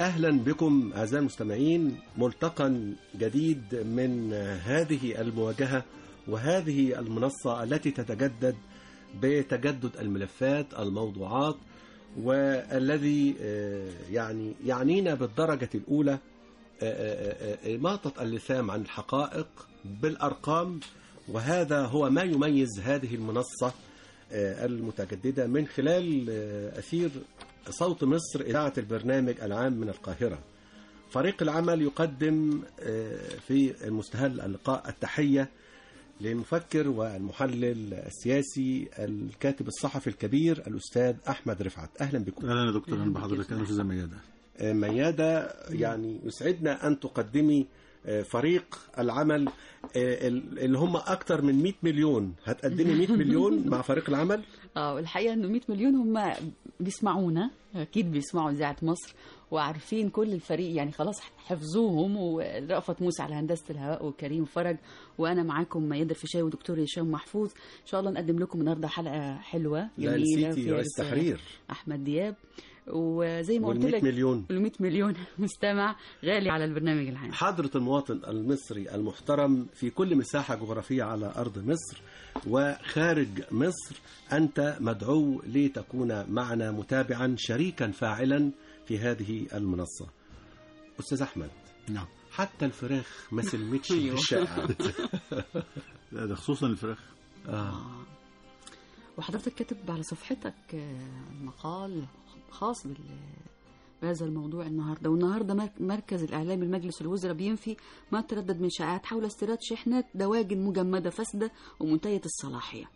أهلا بكم أعزائي المستمعين ملتقى جديد من هذه المواجهة وهذه المنصة التي تتجدد بتجدد الملفات الموضوعات والذي آه، يعني يعنينا بالدرجة الأولى آه، آه، آه، إماطة اللثام عن الحقائق بالأرقام وهذا هو ما يميز هذه المنصة آه، المتجددة من خلال آه، أثير صوت مصر إذاعة البرنامج العام من القاهرة فريق العمل يقدم آه، في المستهل اللقاء التحية للمفكر والمحلل السياسي الكاتب الصحفي الكبير الأستاذ أحمد رفعت أهلا بكم اهلا يا دكتور اهلا بحضرتك اهلا استاذه ميادة آه، ميادة يعني يسعدنا أن تقدمي آه، فريق العمل آه، اللي هم أكثر من 100 مليون هتقدمي 100 مليون مع فريق العمل اه الحقيقه انه 100 مليون هم بيسمعونا اكيد بيسمعوا اذاعه مصر وعارفين كل الفريق يعني خلاص حفظوهم ورأفت موسى على هندسه الهواء وكريم فرج وانا معاكم ميادة الفيشاوي ودكتور هشام محفوظ ان شاء الله نقدم لكم النهارده حلقه حلوه لا جميله نسيتي فيها رئيس رسالة تحرير احمد دياب وزي ما قلت وال 100 لك مليون ال 100 مليون مستمع غالي على البرنامج العام حضرة المواطن المصري المحترم في كل مساحة جغرافية على أرض مصر وخارج مصر أنت مدعو لتكون معنا متابعا شريكا فاعلا في هذه المنصة أستاذ أحمد نعم حتى الفراخ ما سلمتش في الشقة لا ده خصوصا الفراخ آه. وحضرتك كاتب على صفحتك آه، مقال خاص بال بهذا الموضوع النهارده والنهارده مرك- مركز الاعلام المجلس الوزراء بينفي ما تردد من شائعات حول استيراد شحنات دواجن مجمده فاسده ومنتهيه الصلاحيه.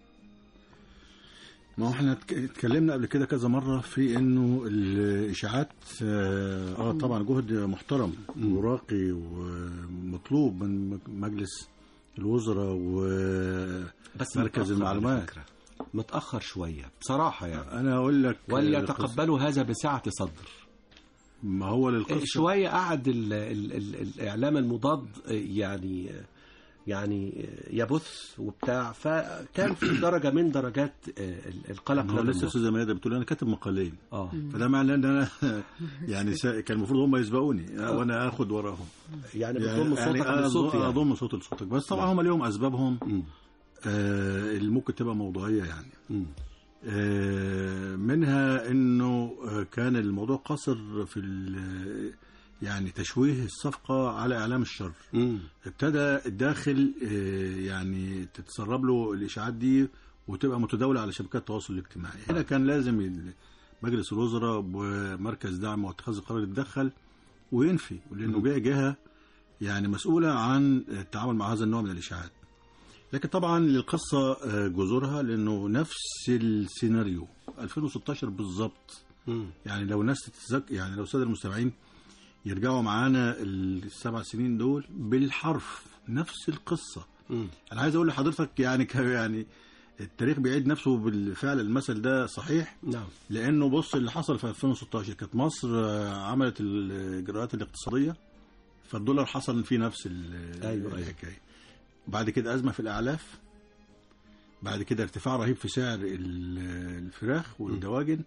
ما هو احنا اتك- اتكلمنا قبل كده كذا مره في انه الاشاعات اه آه، طبعا جهد محترم وراقي ومطلوب من مجلس الوزراء ومركز بس متأخر على المعلومات فكرة. متأخر شوية بصراحة يعني انا اقول لك آه، وليتقبلوا هذا بسعة صدر ما هو للقصه شوية قعد ال ال ال الإعلام المضاد يعني يعني يبث وبتاع فكان في درجة من درجات القلق ما هو لدى لسه الناس. استاذه ميادة بتقول انا كاتب مقالين اه فده معناه ان انا يعني سا- كان المفروض هم يسبقوني وانا اخد وراهم يعني بتضم صوتك يعني للصوت يعني اضم صوت لصوتك بس طبعا هم ليهم اسبابهم مم. آه اللي ممكن تبقى موضوعيه يعني مم. آه منها انه آه كان الموضوع قصر في ال- يعني تشويه الصفقه على اعلام الشر مم. ابتدى الداخل آه، يعني تتسرب له الاشاعات دي وتبقى متداوله على شبكات التواصل الاجتماعي هنا كان لازم ال- مجلس الوزراء ومركز دعم واتخاذ القرار يتدخل وينفي لانه جاي جهه يعني مسؤوله عن التعامل مع هذا النوع من الاشاعات لكن طبعا للقصه آه، جذورها لانه نفس السيناريو 2016 بالظبط مم. يعني لو الناس تتذكر يعني لو الساده المستمعين يرجعوا معانا السبع سنين دول بالحرف نفس القصه مم. انا عايز اقول لحضرتك يعني ك- يعني التاريخ بيعيد نفسه بالفعل المثل ده صحيح نعم لانه بص اللي حصل في 2016 كانت مصر آه، عملت الاجراءات الاقتصاديه فالدولار حصل فيه نفس ال- أيوة، أيوة. الحكايه بعد كده ازمه في الاعلاف بعد كده ارتفاع رهيب في سعر ال- الفراخ والدواجن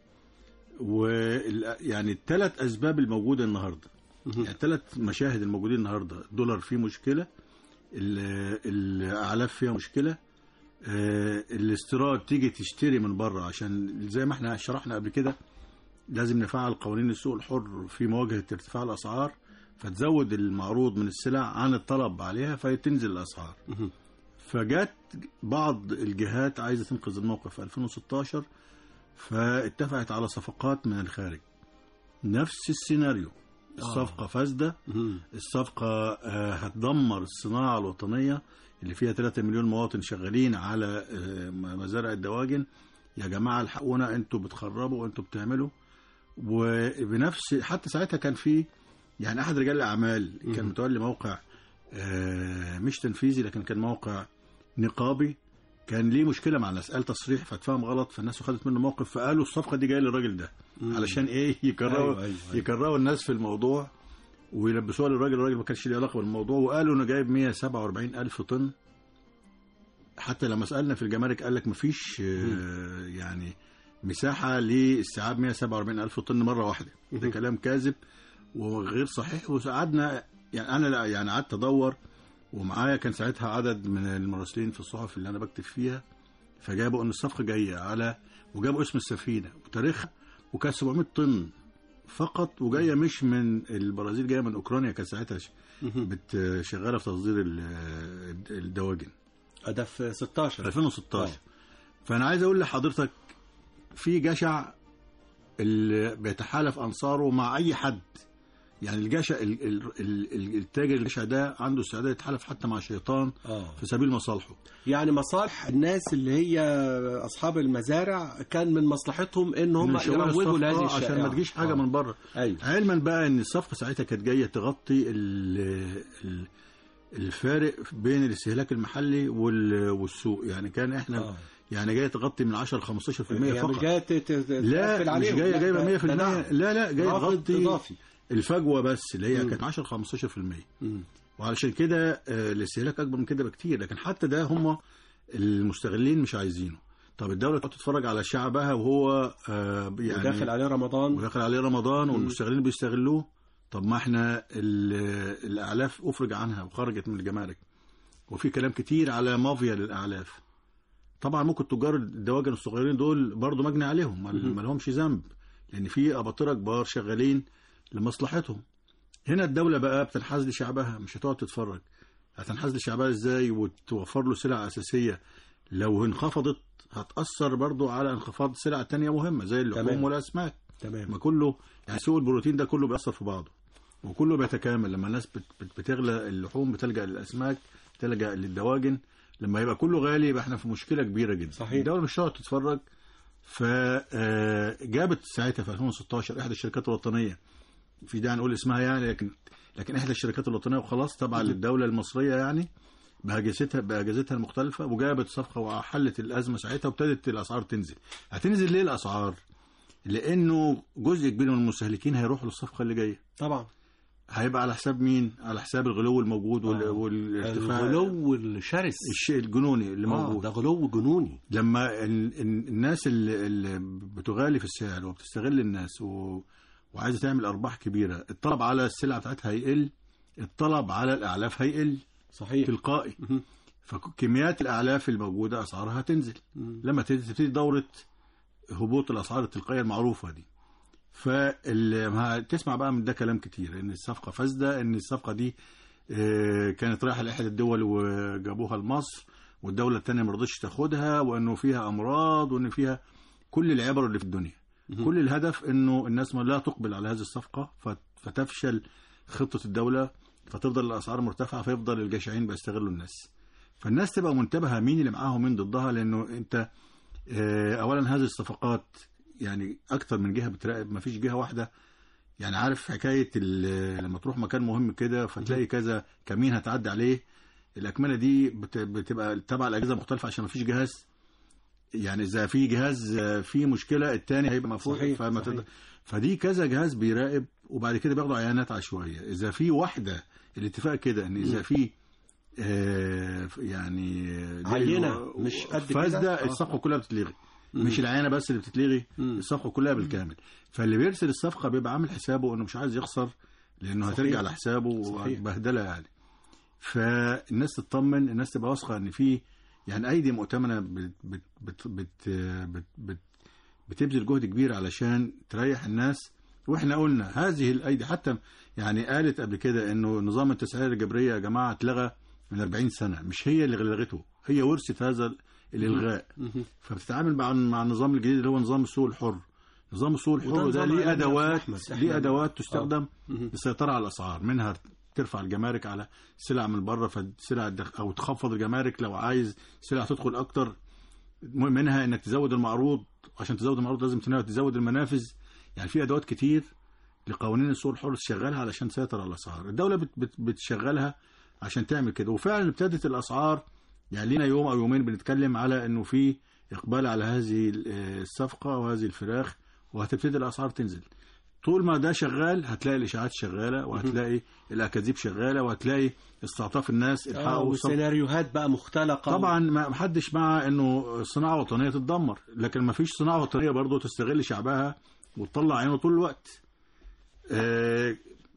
وال يعني الثلاث اسباب الموجوده النهارده يعني الثلاث مشاهد الموجودين النهارده الدولار فيه مشكله ال- الاعلاف فيها مشكله آه، الاستيراد تيجي تشتري من بره عشان زي ما احنا شرحنا قبل كده لازم نفعل قوانين السوق الحر في مواجهه ارتفاع الاسعار فتزود المعروض من السلع عن الطلب عليها فتنزل الاسعار مهم. فجت بعض الجهات عايزه تنقذ الموقف في 2016 فاتفقت على صفقات من الخارج نفس السيناريو الصفقه فاسده مهم. الصفقة آه، هتدمر الصناعة الوطنية اللي فيها 3 مليون مواطن شغالين على آه، مزارع الدواجن يا جماعة الحقونا انتوا بتخربوا وانتوا بتعملوا وبنفس حتى ساعتها كان في يعني احد رجال الاعمال كان متولي موقع آه، مش تنفيذي لكن كان موقع نقابي كان ليه مشكله مع الناس قال تصريح فاتفهم غلط فالناس خدت منه موقف فقالوا الصفقه دي جايه للراجل ده علشان ايه يكرهوا أيوة، أيوة، أيوة. يكرهوا الناس في الموضوع ويلبسوها للراجل الراجل ما كانش ليه علاقه بالموضوع وقالوا انه جايب 147 الف طن حتى لما سالنا في الجمارك قال لك مفيش آه، يعني مساحه لاستيعاب 147 الف طن مره واحده ده كلام كاذب وغير صحيح وقعدنا يعني انا لا يعني قعدت ادور ومعايا كان ساعتها عدد من المراسلين في الصحف اللي انا بكتب فيها فجابوا ان الصفقه جايه على وجابوا اسم السفينه وتاريخها وكانت 700 طن فقط وجايه مش من البرازيل جايه من اوكرانيا كانت ساعتها ش- بت- شغاله في تصدير ال- الدواجن ده في في 16 2016 فانا عايز اقول لحضرتك في جشع اللي بيتحالف انصاره مع اي حد يعني الجشع ال- ال- ال- ال- التاجر الجشع ده عنده استعداد يتحالف حتى مع الشيطان اه في سبيل مصالحه يعني مصالح الناس اللي هي اصحاب المزارع كان من مصلحتهم ان هم إن شغل يروجوا الصفقة لهذه عشان الشائعة. ما تجيش حاجه آه. من بره ايوه علما بقى ان الصفقه ساعتها كانت جايه تغطي ال- ال- الفارق بين الاستهلاك المحلي وال- والسوق يعني كان احنا آه. يعني جايه تغطي من 10 ل 15% يعني فقط مش جايه ت- ت- لا تقفل مش عليهم. جايه لا، جايبه ده- 100% ده نعم. لا لا جايه رافد تغطي اضافي الفجوه بس اللي هي مم. كانت 10 ل 15% مم. وعلشان كده آه، الاستهلاك اكبر من كده بكتير لكن حتى ده هم المستغلين مش عايزينه طب الدوله تقعد تتفرج على شعبها وهو آه، يعني وداخل عليه رمضان وداخل عليه رمضان والمستغلين بيستغلوه طب ما احنا ال- الاعلاف افرج عنها وخرجت من الجمارك وفي كلام كتير على مافيا للاعلاف طبعا ممكن تجار الدواجن الصغيرين دول برضو مجني عليهم ما ما لهمش ذنب لان في اباطره كبار شغالين لمصلحتهم هنا الدوله بقى بتنحاز لشعبها مش هتقعد تتفرج هتنحاز لشعبها ازاي وتوفر له سلع اساسيه لو انخفضت هتاثر برضو على انخفاض سلع تانية مهمه زي اللحوم تمام. والاسماك تمام ما كله يعني سوق البروتين ده كله بيأثر في بعضه وكله بيتكامل لما الناس بت بت بتغلى اللحوم بتلجأ للأسماك تلجأ للدواجن لما يبقى كله غالي يبقى احنا في مشكلة كبيرة جدا صحيح. الدولة مش هتقعد تتفرج فجابت ساعتها في 2016 احدى الشركات الوطنيه في داعي نقول اسمها يعني لكن لكن احدى الشركات الوطنيه وخلاص تبع للدوله المصريه يعني باجهزتها باجهزتها المختلفه وجابت صفقه وحلت الازمه ساعتها وابتدت الاسعار تنزل هتنزل ليه الاسعار لانه جزء كبير من المستهلكين هيروحوا للصفقه اللي جايه طبعا هيبقى على حساب مين على حساب الغلو الموجود وال... آه. والارتفاع الغلو الشرس الشيء الجنوني اللي آه موجود ده غلو جنوني لما ال- ال- الناس اللي, اللي بتغالي في السعر وبتستغل الناس و... وعايزه تعمل ارباح كبيره الطلب على السلع بتاعتها هيقل الطلب على الاعلاف هيقل صحيح تلقائي مهم. فكميات الاعلاف الموجوده اسعارها هتنزل مم. لما تنزل تبتدي دوره هبوط الاسعار التلقائيه المعروفه دي فتسمع بقى من ده كلام كتير ان الصفقه فاسده ان الصفقه دي آه، كانت رايحه لاحد الدول وجابوها لمصر والدوله الثانيه ما رضتش تاخدها وانه فيها امراض وان فيها كل العبر اللي في الدنيا كل الهدف انه الناس ما لا تقبل على هذه الصفقه فت- فتفشل خطه الدوله فتفضل الاسعار مرتفعه فيفضل الجشعين بيستغلوا الناس فالناس تبقى منتبهه مين اللي معاهم ومين ضدها لانه انت آه، اولا هذه الصفقات يعني اكتر من جهه بتراقب ما فيش جهه واحده يعني عارف حكايه ال- لما تروح مكان مهم كده فتلاقي كذا كمين هتعدي عليه الاكمنه دي بت- بتبقى تبع الاجهزه مختلفه عشان ما فيش جهاز يعني اذا في جهاز آه، فيه مشكله الثاني هيبقى مفروض صحيح، فما صحيح. تقدر- فدي كذا جهاز بيراقب وبعد كده بياخدوا عينات عشوائيه اذا في واحده الاتفاق كده ان اذا في آه، يعني آه، عينة مش قد كده؟ فاسده آه. الصفقه كلها بتتلغي مش العينه بس اللي بتتلغي مم. الصفقه كلها بالكامل فاللي بيرسل الصفقه بيبقى عامل حسابه انه مش عايز يخسر لانه صحيح. هترجع لحسابه صحيح. وبهدله يعني فالناس تطمن الناس تبقى واثقه ان في يعني ايدي مؤتمنه بت بت بت بت بت بت بتبذل جهد كبير علشان تريح الناس واحنا قلنا هذه الايدي حتى يعني قالت قبل كده انه نظام التسعير الجبريه يا جماعه اتلغى من 40 سنه مش هي اللي لغته هي ورثت هذا الالغاء مهم. فبتتعامل مع مع النظام الجديد اللي هو نظام السوق الحر نظام السوق الحر وده ده نظام ليه عالمي يا ادوات أحمد. إحنا- ليه ادوات تستخدم مهم. للسيطره على الاسعار منها ترفع الجمارك على سلع من بره فسلع الدخ- او تخفض الجمارك لو عايز سلع تدخل اكتر منها انك تزود المعروض عشان تزود المعروض لازم تنا- تزود المنافذ يعني في ادوات كتير لقوانين السوق الحر تشغلها علشان تسيطر على الاسعار الدوله بت بت بتشغلها عشان تعمل كده وفعلا ابتدت الاسعار يعني لينا يوم او يومين بنتكلم على انه في اقبال على هذه ال- الصفقه وهذه الفراخ وهتبتدي الاسعار تنزل طول ما ده شغال هتلاقي الاشاعات شغاله وهتلاقي الاكاذيب شغاله وهتلاقي استعطاف الناس آه الحقوا الصف- وسيناريوهات بقى مختلقه طبعا ما ما حدش مع انه الصناعه الوطنيه تتدمر لكن ما فيش صناعه وطنيه برضه تستغل شعبها وتطلع عينه طول الوقت آه،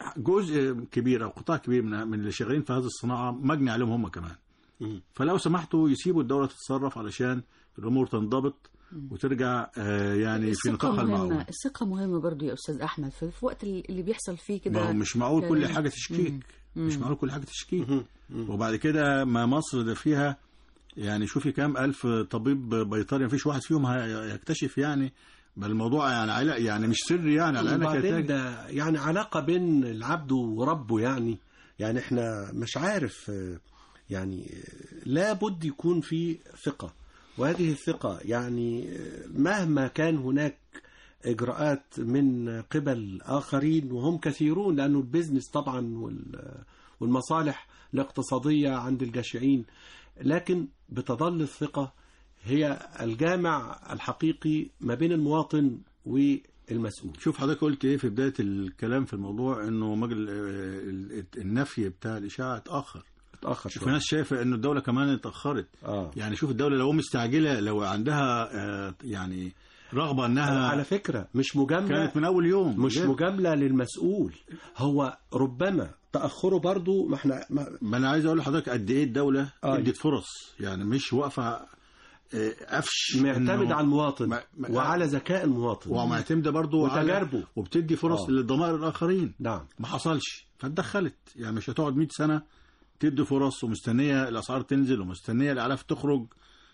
جزء كبير او قطاع كبير من من اللي شغالين في هذه الصناعه مجني عليهم هم كمان مم. فلو سمحتوا يسيبوا الدوله تتصرف علشان الامور تنضبط وترجع آه، يعني في الثقة نطاقها مهمة المعقول الثقة مهمة برضو يا أستاذ أحمد في في وقت اللي بيحصل فيه ما كده هو مش معقول كل كلام. حاجه تشكيك مم. مش معقول كل حاجه تشكيك مم. مم. وبعد كده ما مصر ده فيها يعني شوفي كام ألف طبيب بيطري مفيش واحد فيهم هي- هيكتشف يعني بل الموضوع يعني علا- يعني مش سر يعني على انك وبعدين يحتاج ده يعني علاقة بين العبد وربه يعني يعني احنا مش عارف آه، يعني آه، لابد يكون في ثقة وهذه الثقة يعني آه، مهما كان هناك إجراءات من قبل آخرين وهم كثيرون لأنه البيزنس طبعا وال- والمصالح الاقتصادية عند الجشعين لكن بتظل الثقة هي الجامع الحقيقي ما بين المواطن والمسؤول شوف حضرتك قلت ايه في بدايه الكلام في الموضوع انه مجل ال- النفي بتاع الاشاعه اتاخر اتأخر في شوية ناس شايفه انه الدوله كمان اتاخرت اه يعني شوف الدوله لو مستعجله لو عندها آه، يعني رغبه انها على فكرة مش مجاملة كانت من اول يوم مش بجد. مجاملة للمسؤول هو ربما تأخره برضو ما احنا ما ما انا عايز اقول لحضرتك قد ايه الدوله آه. ادت فرص يعني مش واقفه آه، قفش معتمد إنه- على المواطن ما- ما- وعلى ذكاء المواطن ومعتمده برضو على- وتجاربه. وبتدي فرص آه. للضمائر الاخرين نعم ما حصلش فاتدخلت يعني مش هتقعد 100 سنه تدي فرص ومستنيه الاسعار تنزل ومستنيه الاعلاف تخرج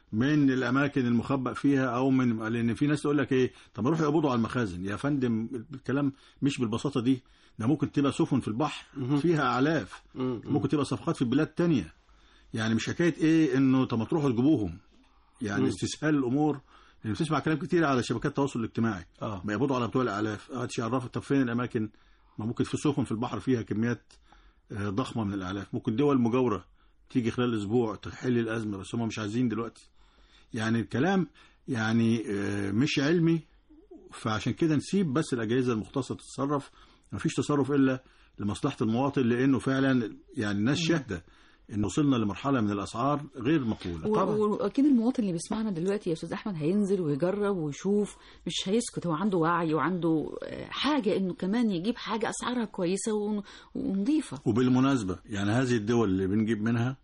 من الاماكن المخبأ فيها او من لان في ناس تقول لك ايه طب روحوا يقبضوا على المخازن يا فندم الكلام مش بالبساطه دي ده ممكن تبقى سفن في البحر فيها اعلاف مم. ممكن تبقى صفقات في بلاد تانية يعني مش حكايه ايه انه طب ما تروحوا تجيبوهم يعني مم. استسهال الامور لان بتسمع كلام كتير على شبكات التواصل الاجتماعي اه ما يقبضوا على بتوع الاعلاف قاعد يعرفوا طب فين الاماكن ما ممكن في سفن في البحر فيها كميات آه، ضخمه من الاعلاف ممكن دول مجاوره تيجي خلال اسبوع تحل الازمه بس هم مش عايزين دلوقتي يعني الكلام يعني آه، مش علمي فعشان كده نسيب بس الاجهزه المختصه تتصرف ما فيش تصرف الا لمصلحه المواطن لانه فعلا يعني الناس شاهده ان وصلنا لمرحله من الاسعار غير مقوله و- طبعاً. واكيد المواطن اللي بيسمعنا دلوقتي يا استاذ احمد هينزل ويجرب ويشوف مش هيسكت هو عنده وعي وعنده آه، حاجه انه كمان يجيب حاجه اسعارها كويسه ون- ونظيفه وبالمناسبة يعني هذه الدول اللي بنجيب منها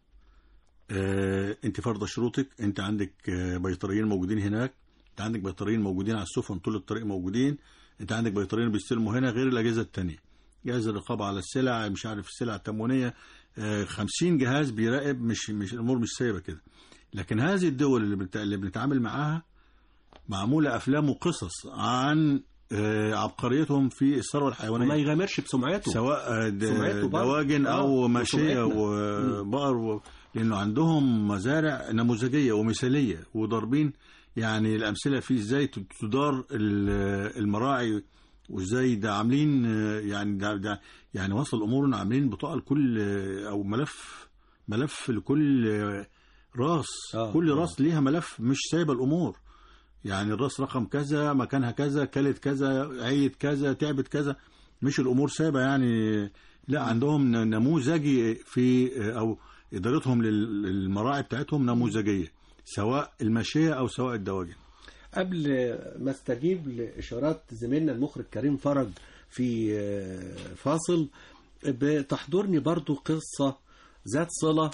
آه انت فرض شروطك انت عندك آه بيطريين موجودين هناك انت عندك بيطريين موجودين على السفن طول الطريق موجودين انت عندك بيطريين بيستلموا هنا غير الاجهزة التانية جهاز الرقابة على السلع مش عارف السلع التموينية آه 50 جهاز بيراقب مش مش الامور مش سايبة كده لكن هذه الدول اللي, بنت... اللي بنتعامل معاها معمولة افلام وقصص عن آه عبقريتهم في الثروة الحيوانية وما يغامرش بسمعته سواء د- سمعته برضه. دواجن او آه، ماشيه وسمعتنا. وبقر و... لانه عندهم مزارع نموذجيه ومثاليه وضاربين يعني الامثله في ازاي ت- تدار ال- المراعي وازاي ده عاملين آه، يعني ده, ده يعني وصل الامور إن عاملين بطاقه لكل آه، او ملف ملف لكل آه، راس آه، كل آه. راس ليها ملف مش سايبه الامور يعني الراس رقم كذا مكانها كذا كلت كذا عيت كذا تعبت كذا مش الامور سايبه يعني لا عندهم ن- نموذجي في او ادارتهم لل- للمراعي بتاعتهم نموذجيه سواء الماشيه او سواء الدواجن قبل ما استجيب لاشارات زميلنا المخرج كريم فرج في آه، فاصل بتحضرني برضو قصة ذات صلة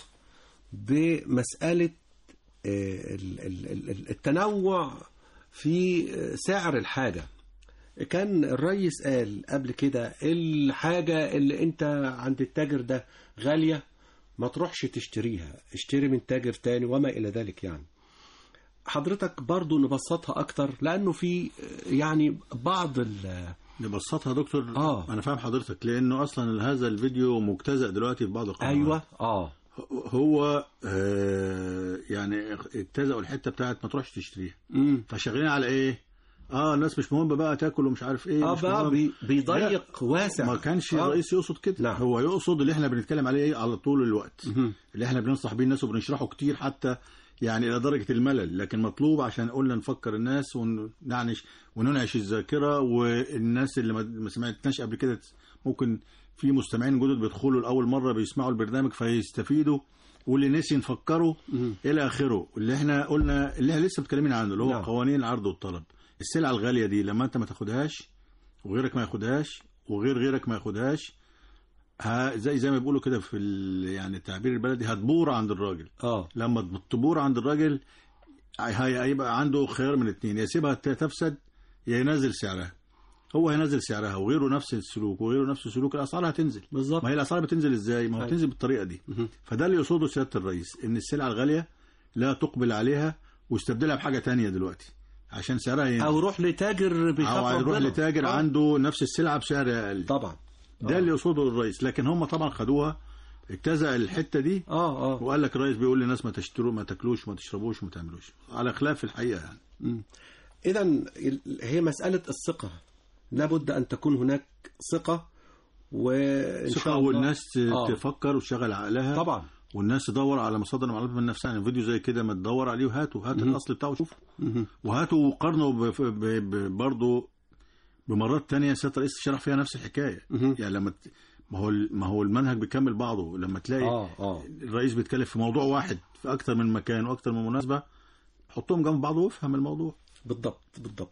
بمسألة آه، ال- ال- ال- التنوع في آه، سعر الحاجة كان الرئيس قال قبل كده الحاجة اللي انت عند التاجر ده غالية ما تروحش تشتريها اشتري من تاجر تاني وما إلى ذلك يعني حضرتك برضو نبسطها أكتر لأنه في يعني بعض ال- نبسطها يا دكتور آه. انا فاهم حضرتك لانه اصلا هذا الفيديو مجتزأ دلوقتي في بعض القنوات أيوة آه هو آه يعني اجتزأوا الحته بتاعت ما تروحش تشتريها مم. فشغالين على ايه اه الناس مش مهم بقى تاكل ومش عارف ايه آه مش بقى مهم. بي- بيضيق واسع ما كانش آه. الرئيس يقصد كده نعم. هو يقصد اللي احنا بنتكلم عليه ايه على طول الوقت مهم. اللي احنا بننصح بيه الناس وبنشرحه كتير حتى يعني الى درجه الملل لكن مطلوب عشان قلنا نفكر الناس ونعنش وننعش الذاكره والناس اللي ما- ما سمعتناش قبل كده ممكن في مستمعين جدد بيدخلوا لاول مره بيسمعوا البرنامج فيستفيدوا واللي نسي نفكره مهم. الى اخره اللي احنا قلنا اللي احنا لسه متكلمين عنه اللي هو نعم. قوانين العرض والطلب السلعه الغاليه دي لما انت ما تاخدهاش وغيرك ما ياخدهاش وغير غيرك ما ياخدهاش ها زي زي ما بيقولوا كده في ال- يعني التعبير البلدي هتبور عند الراجل اه لما تبور عند الراجل هي- هيبقى عنده خيار من اتنين يا يسيبها ت- تفسد يا ينزل سعرها هو هينزل سعرها وغيره نفس السلوك وغيره نفس السلوك الاسعار هتنزل بالظبط ما هي الاسعار بتنزل ازاي ما هو أيوة. بتنزل بالطريقه دي مهم. فده اللي يقصده سياده الرئيس ان السلعه الغاليه لا تقبل عليها واستبدلها بحاجه تانية دلوقتي عشان سعرها ينزل او روح لتاجر بيخاف او يروح ربنا. لتاجر آه. عنده نفس السلعه بسعر اقل طبعا ده اللي يقصده الرئيس لكن هم طبعا خدوها اجتزأ الحته دي اه اه وقال لك الرئيس بيقول للناس ما تشتروا ما تاكلوش وما تشربوش وما تعملوش على خلاف الحقيقه يعني اذا هي مساله الثقه لابد ان تكون هناك ثقه وان ثقه شاء الله والناس آه. تفكر وتشغل عقلها طبعا والناس تدور على مصادر المعلومات من نفسها يعني فيديو زي كده ما تدور عليه وهاته هات مهم. الاصل بتاعه شوف مهم. وهاته وقارنه ب- ب- ب- برضه بمرات تانية سيادة الرئيس شرح فيها نفس الحكاية مهم. يعني لما ت- ما هو ال- ما هو المنهج بيكمل بعضه لما تلاقي اه اه الرئيس بيتكلم في موضوع واحد في اكتر من مكان واكتر من مناسبة حطهم جنب بعض وافهم الموضوع بالضبط بالضبط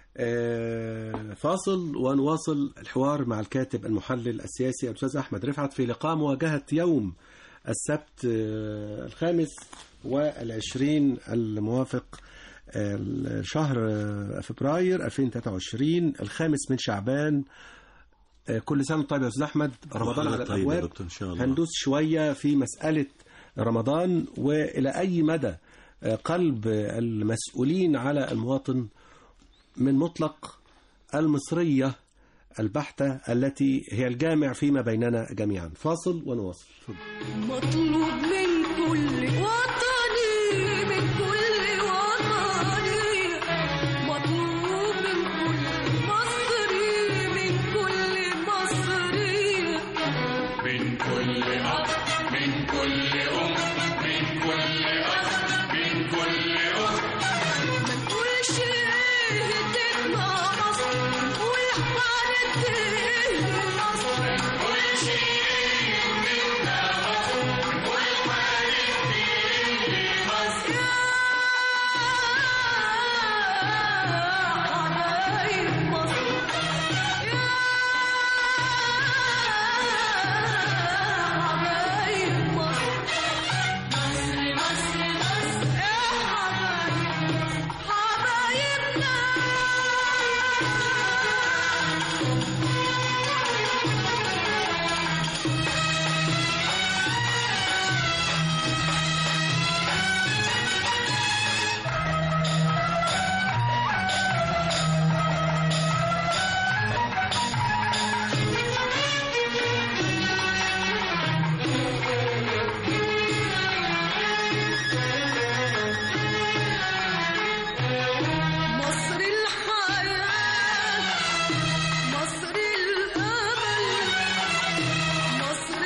آه، فاصل ونواصل الحوار مع الكاتب المحلل السياسي الأستاذ أحمد رفعت في لقاء مواجهة يوم السبت آه، الخامس والعشرين الموافق آه، شهر آه، فبراير 2023 الخامس من شعبان آه، كل سنة وأنت طيب يا أستاذ أحمد رمضان على طيب يا الأبواب دكتور ان شاء الله هندوس شوية في مسألة رمضان وإلى أي مدى قلب المسؤولين على المواطن من مطلق المصرية البحتة التي هي الجامع فيما بيننا جميعا فاصل ونواصل مطلوب من كل وطني من كل وطني مطلوب من كل مصري من كل مصري من كل أب من كل أم من كل أب من كل أم ما نقولش هدتنا مصر نقول حارت مصر كل شيء منا مصر والحارب في مصر حبايب مصر يا حبايب مصر مصر مصر مصر يا حبايب حبايبنا مصر الحياة مصر الأمل مصر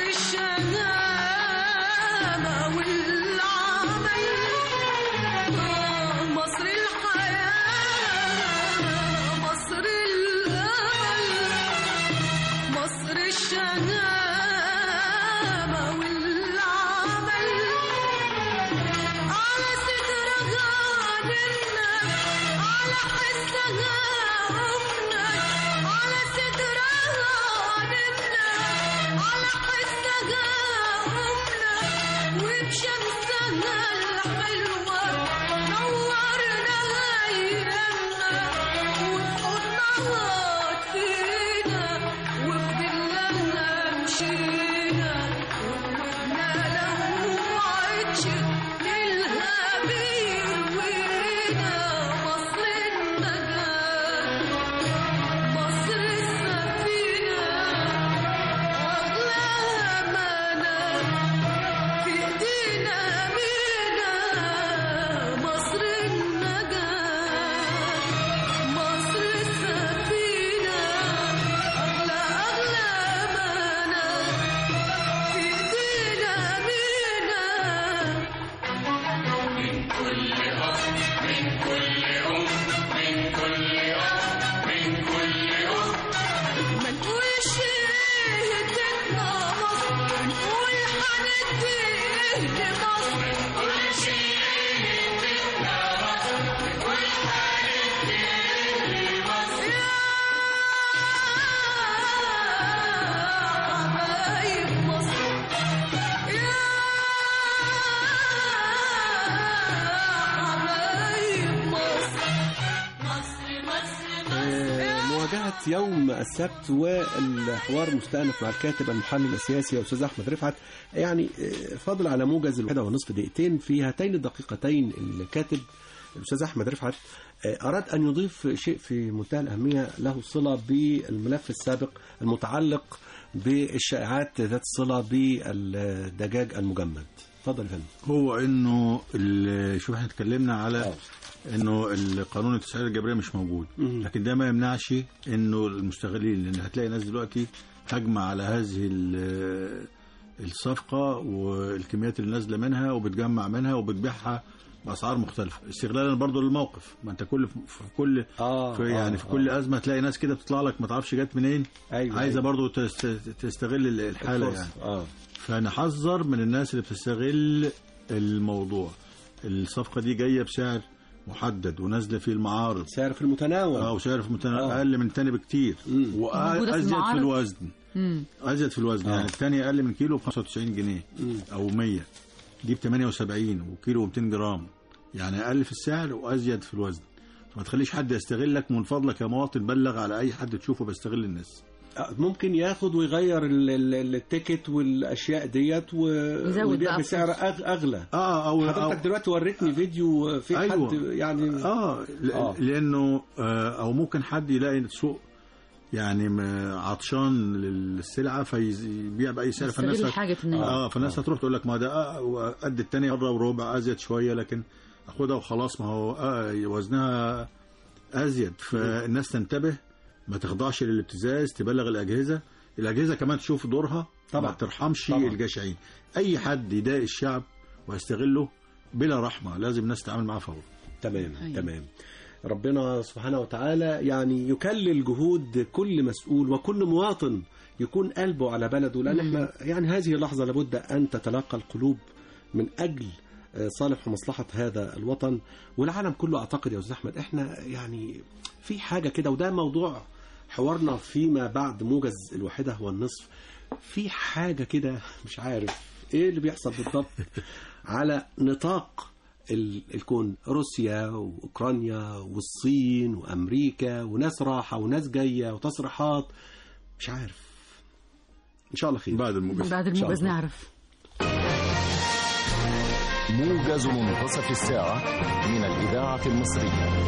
الشهامة والعمل آه، مصر الحياة مصر الأمل مصر الشهامة والعمل على صدرها نمنا على حسها أمنا على صدرها نمنا على حسها أمنا وبشمسها الحلوة نورنا أيامنا وبحضنها فينا وبظلها مشينا وقلوبنا لو وعدش ليلها بيروينا مصر النجاة مصر السفينة أغلى أمانة في إيدينا أمينة مصر النجاة مصر السفينة أغلى أغلى أمانة في إيدينا أمينة من كل أب من كل أم من كل أب من كل أم ما نقولش هدتنا مصر نقول هندي لمصر كل شيء منا مصر والحارب في مصر يا حبايب يوم السبت والحوار مستأنف مع الكاتب المحلل السياسي الأستاذ أحمد رفعت يعني آه، فاضل على موجز الواحدة ونصف دقيقتين في هاتين الدقيقتين الكاتب الأستاذ أحمد رفعت آه، أراد أن يضيف شيء في منتهى الأهمية له صلة بالملف السابق المتعلق بالشائعات ذات الصلة بالدجاج المجمد اتفضل يا فندم هو انه ال- شوف احنا اتكلمنا على آه. انه القانون التسعير الجبريه مش موجود مم. لكن ده ما يمنعش انه المستغلين لان هتلاقي ناس دلوقتي هجمه على هذه ال- الصفقه والكميات اللي نازله منها وبتجمع منها وبتبيعها باسعار مختلفه استغلالا برضه للموقف ما انت كل في كل آه في يعني في كل ازمه تلاقي ناس كده بتطلع لك ما تعرفش جت منين أيوة عايزه أيوة. برضه تست- تستغل الحاله الفرصة. يعني آه فنحذر من الناس اللي بتستغل الموضوع الصفقة دي جاية بسعر محدد ونازلة في المعارض سعر في المتناول اه وسعر في متنا... آه. اقل من التاني بكتير مم. موجودة في وازيد في المعارض؟ الوزن مم. ازيد في الوزن آه. يعني التاني اقل من كيلو ب 95 جنيه مم. او 100 دي ب 78 وكيلو 200 جرام يعني اقل في السعر وازيد في الوزن فما تخليش حد يستغلك من فضلك يا مواطن بلغ على اي حد تشوفه بيستغل الناس ممكن ياخد ويغير ال- ال- التيكت والاشياء ديت و- يزود ويبيع بقى بسعر فلوس. أغ- اغلى اه او حضرتك أو- دلوقتي وريتني فيديو في أيوة. حد يعني اه, ل- آه. لانه آه او ممكن حد يلاقي سوق يعني م- عطشان للسلعه فيبيع باي سعر فالناس يستغل هت- حاجة الناس اه فالناس هتروح تقول لك ما ده آه قد التاني مره وربع ازيد شويه لكن اخدها وخلاص ما هو آه وزنها ازيد فالناس تنتبه ما تخضعش للابتزاز تبلغ الاجهزه الاجهزه كمان تشوف دورها طبعا. ما ترحمش طبعا. الجشعين اي حد يضايق الشعب ويستغله بلا رحمه لازم الناس تتعامل معاه فورا تمام أيوة. تمام ربنا سبحانه وتعالى يعني يكلل جهود كل مسؤول وكل مواطن يكون قلبه على بلده لان احنا يعني هذه اللحظه لابد ان تتلاقى القلوب من اجل آه، صالح ومصلحه هذا الوطن والعالم كله اعتقد يا استاذ احمد احنا يعني في حاجه كده وده موضوع حوارنا فيما بعد موجز الواحده والنصف في حاجه كده مش عارف ايه اللي بيحصل بالضبط على نطاق ال- الكون روسيا واوكرانيا والصين وامريكا وناس راحه وناس جايه وتصريحات مش عارف ان شاء الله خير بعد الموجز بعد إن شاء الموجز الله. نعرف موجز منتصف الساعة من الإذاعة المصرية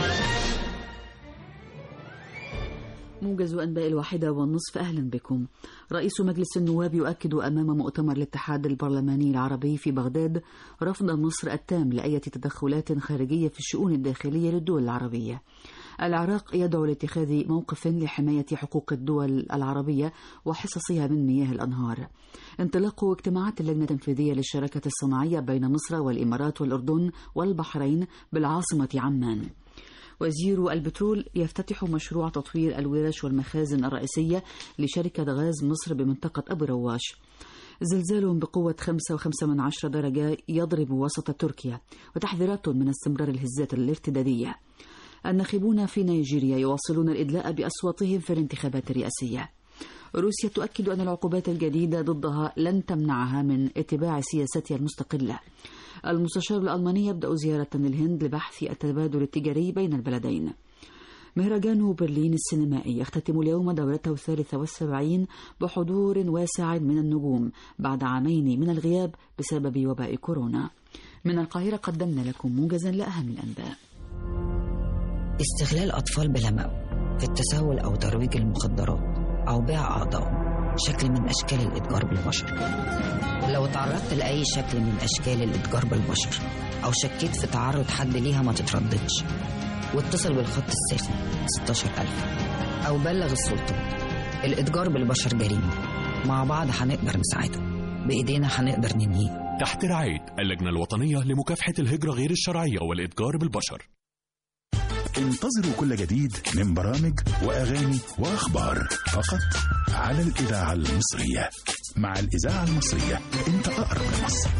موجز أنباء الواحدة والنصف أهلا بكم رئيس مجلس النواب يؤكد أمام مؤتمر الاتحاد البرلماني العربي في بغداد رفض مصر التام لأية تدخلات خارجية في الشؤون الداخلية للدول العربية العراق يدعو لاتخاذ موقف لحماية حقوق الدول العربية وحصصها من مياه الأنهار انطلاق اجتماعات اللجنة التنفيذية للشراكة الصناعية بين مصر والإمارات والأردن والبحرين بالعاصمة عمان وزير البترول يفتتح مشروع تطوير الورش والمخازن الرئيسية لشركة غاز مصر بمنطقة أبو رواش زلزال بقوة 5.5 من عشرة درجة يضرب وسط تركيا وتحذيرات من استمرار الهزات الارتدادية الناخبون في نيجيريا يواصلون الإدلاء بأصواتهم في الانتخابات الرئاسية روسيا تؤكد أن العقوبات الجديدة ضدها لن تمنعها من اتباع سياستها المستقلة المستشار الألماني يبدأ زيارة للهند لبحث التبادل التجاري بين البلدين مهرجان برلين السينمائي يختتم اليوم دورته الثالثة والسبعين بحضور واسع من النجوم بعد عامين من الغياب بسبب وباء كورونا من القاهرة قدمنا لكم موجزا لأهم الأنباء استغلال أطفال بلا مأوى في التسول أو ترويج المخدرات أو بيع أعضائهم شكل من أشكال الإتجار بالبشر لو تعرضت لأي شكل من أشكال الإتجار بالبشر أو شكيت في تعرض حد ليها ما تترددش واتصل بالخط الساخن 16000 أو بلغ السلطات الإتجار بالبشر جريمة مع بعض هنقدر نساعدهم بإيدينا هنقدر ننهيه تحت رعاية اللجنة الوطنية لمكافحة الهجرة غير الشرعية والإتجار بالبشر انتظروا كل جديد من برامج وأغاني وأخبار فقط على الإذاعة المصرية مع الإذاعة المصرية أنت أقرب لمصر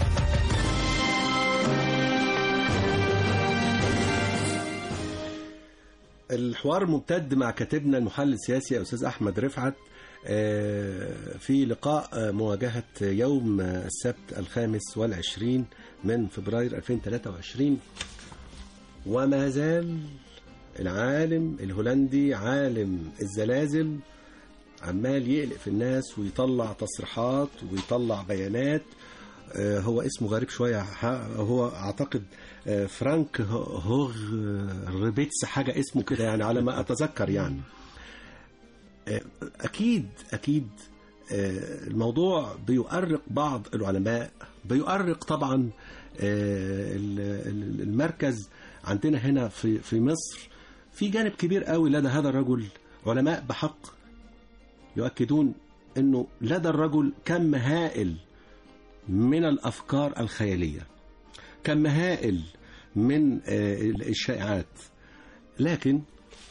الحوار ممتد مع كاتبنا المحلل السياسي يا استاذ احمد رفعت آه، في لقاء آه، مواجهة يوم آه، السبت الخامس والعشرين من فبراير 2023 وما زال العالم الهولندي عالم الزلازل عمال يقلق في الناس ويطلع تصريحات ويطلع بيانات آه، هو اسمه غريب شوية ح- هو أعتقد آه، فرانك هوغ ريبيتس حاجة اسمه كده يعني على ما أتذكر يعني آه، أكيد أكيد آه، الموضوع بيؤرق بعض العلماء بيؤرق طبعا آه، ال- ال- المركز عندنا هنا في في مصر في جانب كبير قوي لدى هذا الرجل علماء بحق يؤكدون انه لدى الرجل كم هائل من الافكار الخياليه كم هائل من آه، الشائعات لكن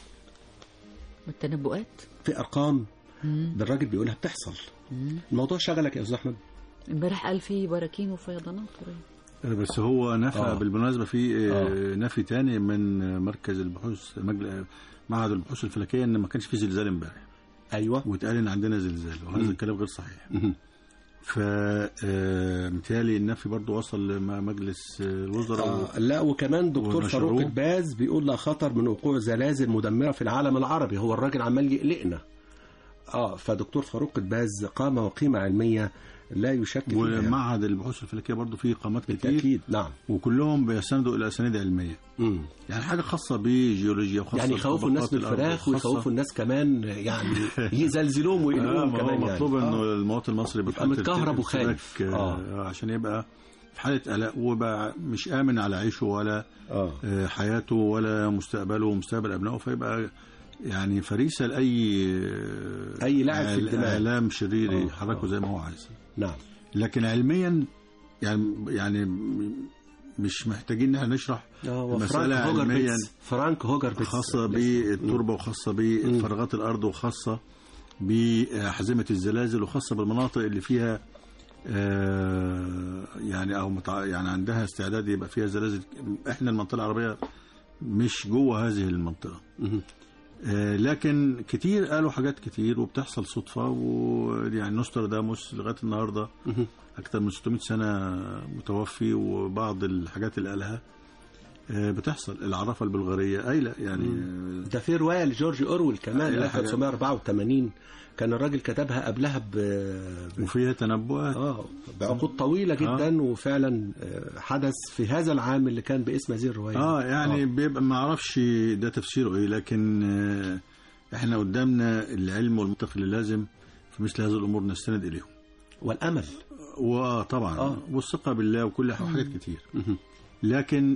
والتنبؤات في ارقام ده الراجل بيقولها بتحصل الموضوع شغلك يا استاذ احمد امبارح قال في براكين وفيضانات قريب. بس هو نفى آه. بالمناسبة في آه، آه. نفي تاني من آه، مركز البحوث مجل... معهد البحوث الفلكية ان ما كانش في زلزال امبارح ايوه واتقال ان عندنا زلزال وهذا مم. الكلام غير صحيح مهم. ف آه، متهيألي النفي برضه وصل لمجلس آه، الوزراء و... آه لا وكمان دكتور ونشروه. فاروق الباز بيقول لا خطر من وقوع زلازل مدمره في العالم العربي هو الراجل عمال يقلقنا اه فدكتور فاروق الباز قام وقيمه علميه لا يشك فيها ومعهد البحوث الفلكية برضه فيه قامات كتير بالتاكيد نعم وكلهم بيستندوا الى اسانيد علميه مم. يعني حاجه خاصه بجيولوجيا وخاصه يعني يخوفوا الناس من بطبقات الأرض الفراخ وخاصة- ويخوفوا الناس كمان يعني يزلزلوهم آه ويقلقوهم ما هو كمان مطلوب يعني. انه آه. المواطن المصري يبقى بيتحط متكهرب ارتباك، وخايف. آه. آه. عشان يبقى في حاله قلق وبقى مش امن على عيشه ولا اه آه، حياته ولا مستقبله ومستقبل ابنائه فيبقى يعني فريسه لاي آه، أي لاعب في إعل- الدماغ. اعلام شرير آه، يحركه آه. زي ما هو عايز نعم لكن علميا يعني يعني مش محتاجين ان احنا نشرح اه وفرانك مسألة هوجر علمياً بيتس فرانك هوجر بيتس خاصة بالتربة وخاصة بفراغات الأرض وخاصة بحزمة الزلازل وخاصة بالمناطق اللي فيها آه، يعني أو متع... يعني عندها استعداد يبقى فيها زلازل إحنا المنطقة العربية مش جوه هذه المنطقة مهم. آه، لكن كتير قالوا حاجات كتير وبتحصل صدفة ويعني نوسترداموس لغاية النهاردة مهم. أكثر من 600 سنة متوفي وبعض الحاجات اللي قالها آه، بتحصل العرافة البلغارية قايلة يعني آه، ده في روايه لجورج اورويل كمان أي حاجة. 1984 كان الراجل كتبها قبلها ب ب- وفيها تنبؤات اه بعقود طويله جدا وفعلا آه، حدث في هذا العام اللي كان باسم هذه الروايه اه يعني بيبقى ما اعرفش ده تفسيره ايه لكن آه، احنا قدامنا العلم والمنطق اللي لازم في مثل هذه الامور نستند اليهم والامل وطبعا آه. والثقه بالله وكل ح- حاجات كتير مهم. لكن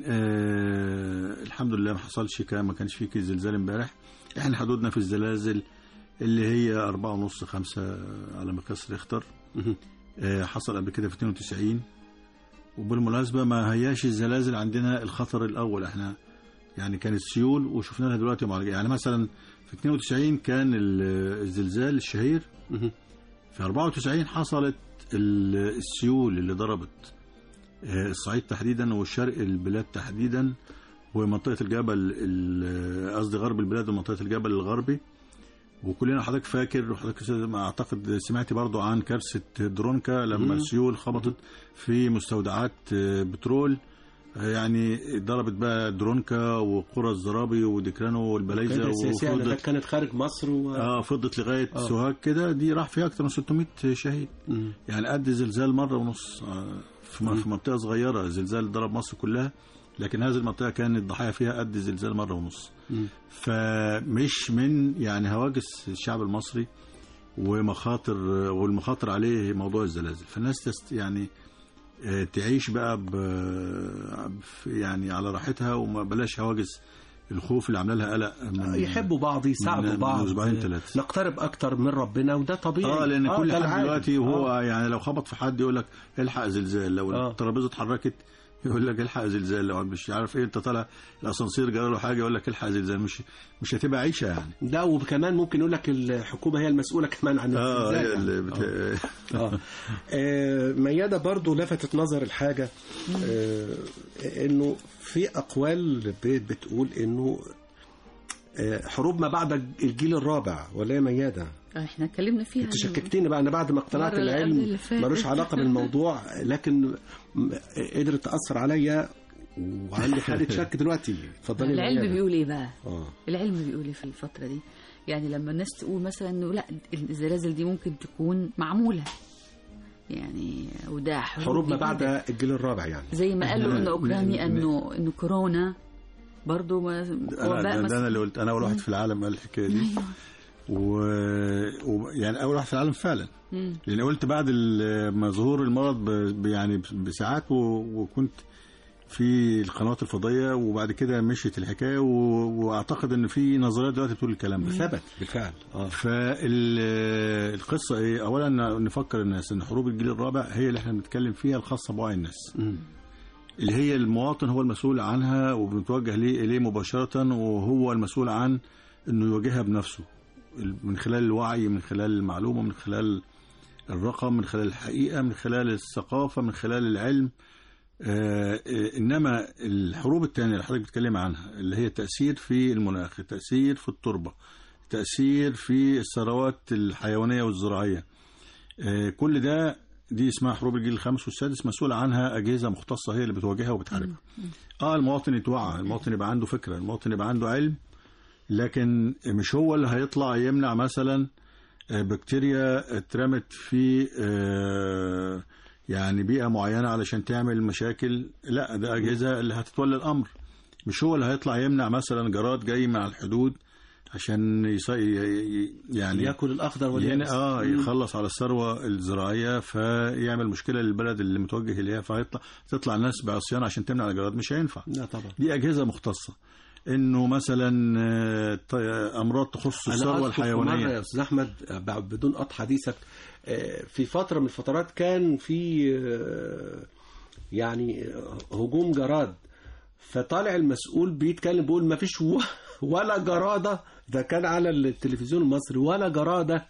آه الحمد لله ما حصلش كان ما كانش فيه زلزال امبارح احنا حدودنا في الزلازل اللي هي أربعة ونص خمسة على مقياس ريختر مهم. آه، حصل قبل كده في 92 وبالمناسبة ما هياش الزلازل عندنا الخطر الأول احنا يعني كانت سيول وشفنا لها دلوقتي معالجة يعني مثلا في 92 كان ال- الزلزال الشهير مهم. في 94 حصلت ال- السيول اللي ضربت آه، الصعيد تحديدا وشرق البلاد تحديدا ومنطقة الجبل ال- قصدي غرب البلاد ومنطقة الجبل الغربي وكلنا حضرتك فاكر وحضرتك ما اعتقد سمعتي برضو عن كارثة درونكا لما السيول خبطت في مستودعات آه، بترول آه، يعني ضربت بقى درونكا وقرى الزرابي وديكرانو والبلايزة كانت سياسيه ده وفضلت كانت خارج مصر و... اه فضلت لغايه آه. سوهاج كده دي راح فيها اكتر من 600 شهيد مم. يعني قد زلزال مره ونص آه، في م- في منطقه صغيره زلزال ضرب مصر كلها لكن هذه المنطقه كان الضحايا فيها قد زلزال مره ونص مم. فمش من يعني هواجس الشعب المصري ومخاطر والمخاطر عليه موضوع الزلازل فالناس تست يعني آه، تعيش بقى ب ب- يعني على راحتها وما بلاش هواجس الخوف اللي عامله لها قلق من يحبوا بعض يساعدوا من بعض أسبوعين ثلاثة. نقترب اكتر من ربنا وده طبيعي اه لان كل ده حد العادي. دلوقتي وهو آه. يعني لو خبط في حد يقول لك الحق زلزال لو آه. الترابيزه اتحركت يقول لك الحق زلزال لو مش عارف ايه انت طالع الاسانسير جرى له حاجه يقول لك الحق زلزال مش مش هتبقى عيشه يعني ده وكمان ممكن يقول لك الحكومه هي المسؤوله كمان عن اه الزلزال هي يعني. اللي بت... آه. آه، ميادة برضو لفتت نظر الحاجة آه، انه في اقوال ب- بتقول انه آه، حروب ما بعد الجيل الرابع ولا يا ميادة احنا اتكلمنا فيها انت شككتني بقى انا بعد ما اقتنعت المرة اللي قبل العلم اللي فاتت. ملوش علاقة بالموضوع لكن م- قدرت تأثر عليا وعندي حاله شك دلوقتي اتفضلي يا العلم ميادة. بيقول ايه بقى اه العلم بيقول ايه في الفتره دي يعني لما الناس تقول مثلا انه لا الزلازل دي ممكن تكون معموله يعني وده حروب, حروب ما جديدة. بعد الجيل الرابع يعني زي ما قالوا إحنا انه اوكرانيا ن- ن- انه انه كورونا برضه ما انا وباء ده, ده انا مثلا اللي قلت انا اول واحد في العالم قال الحكايه دي ايوه و... و... يعني اول واحد في العالم فعلا مم. لان قلت بعد ال- ما ظهور المرض ب... ب- يعني بساعات و... وكنت في القنوات الفضائيه وبعد كده مشيت الحكايه و... واعتقد ان في نظريات دلوقتي بتقول الكلام ده ثبت بالفعل اه فالقصه ايه اولا نفكر الناس ان حروب الجيل الرابع هي اللي احنا بنتكلم فيها الخاصه بوعي الناس مم. اللي هي المواطن هو المسؤول عنها وبنتوجه ليه اليه مباشره وهو المسؤول عن انه يواجهها بنفسه من خلال الوعي من خلال المعلومه من خلال الرقم من خلال الحقيقه من خلال الثقافه من خلال العلم آه آه، انما الحروب الثانيه اللي حضرتك بتتكلم عنها اللي هي التاثير في المناخ التاثير في التربه التاثير في الثروات الحيوانيه والزراعيه آه، كل ده دي اسمها حروب الجيل الخامس والسادس مسؤول عنها اجهزه مختصه هي اللي بتواجهها وبتحاربها. اه المواطن يتوعى، المواطن يبقى عنده فكره، المواطن يبقى عنده علم لكن مش هو اللي هيطلع يمنع مثلا آه، بكتيريا اترمت في آه، يعني بيئه معينه علشان تعمل مشاكل، لا ده اجهزه اللي هتتولى الامر. مش هو اللي هيطلع يمنع مثلا جراد جاي من على الحدود عشان يص... ي- ي- يعني ياكل الاخضر يعني واليابس اه مم. يخلص على الثروه الزراعيه فيعمل مشكله للبلد اللي متوجه اليها فيطلع تطلع الناس بعصيان عشان تمنع الجراد مش هينفع لا طبعا دي اجهزه مختصه انه مثلا آه، ط- امراض تخص انا الثروه اذكر في مره الحيوانيه يا استاذ احمد آه، بدون قطع حديثك آه، في فتره من الفترات كان في آه، يعني آه، هجوم جراد فطالع المسؤول بيتكلم بيقول ما فيش و- ولا جراده ده كان على التلفزيون المصري ولا جراده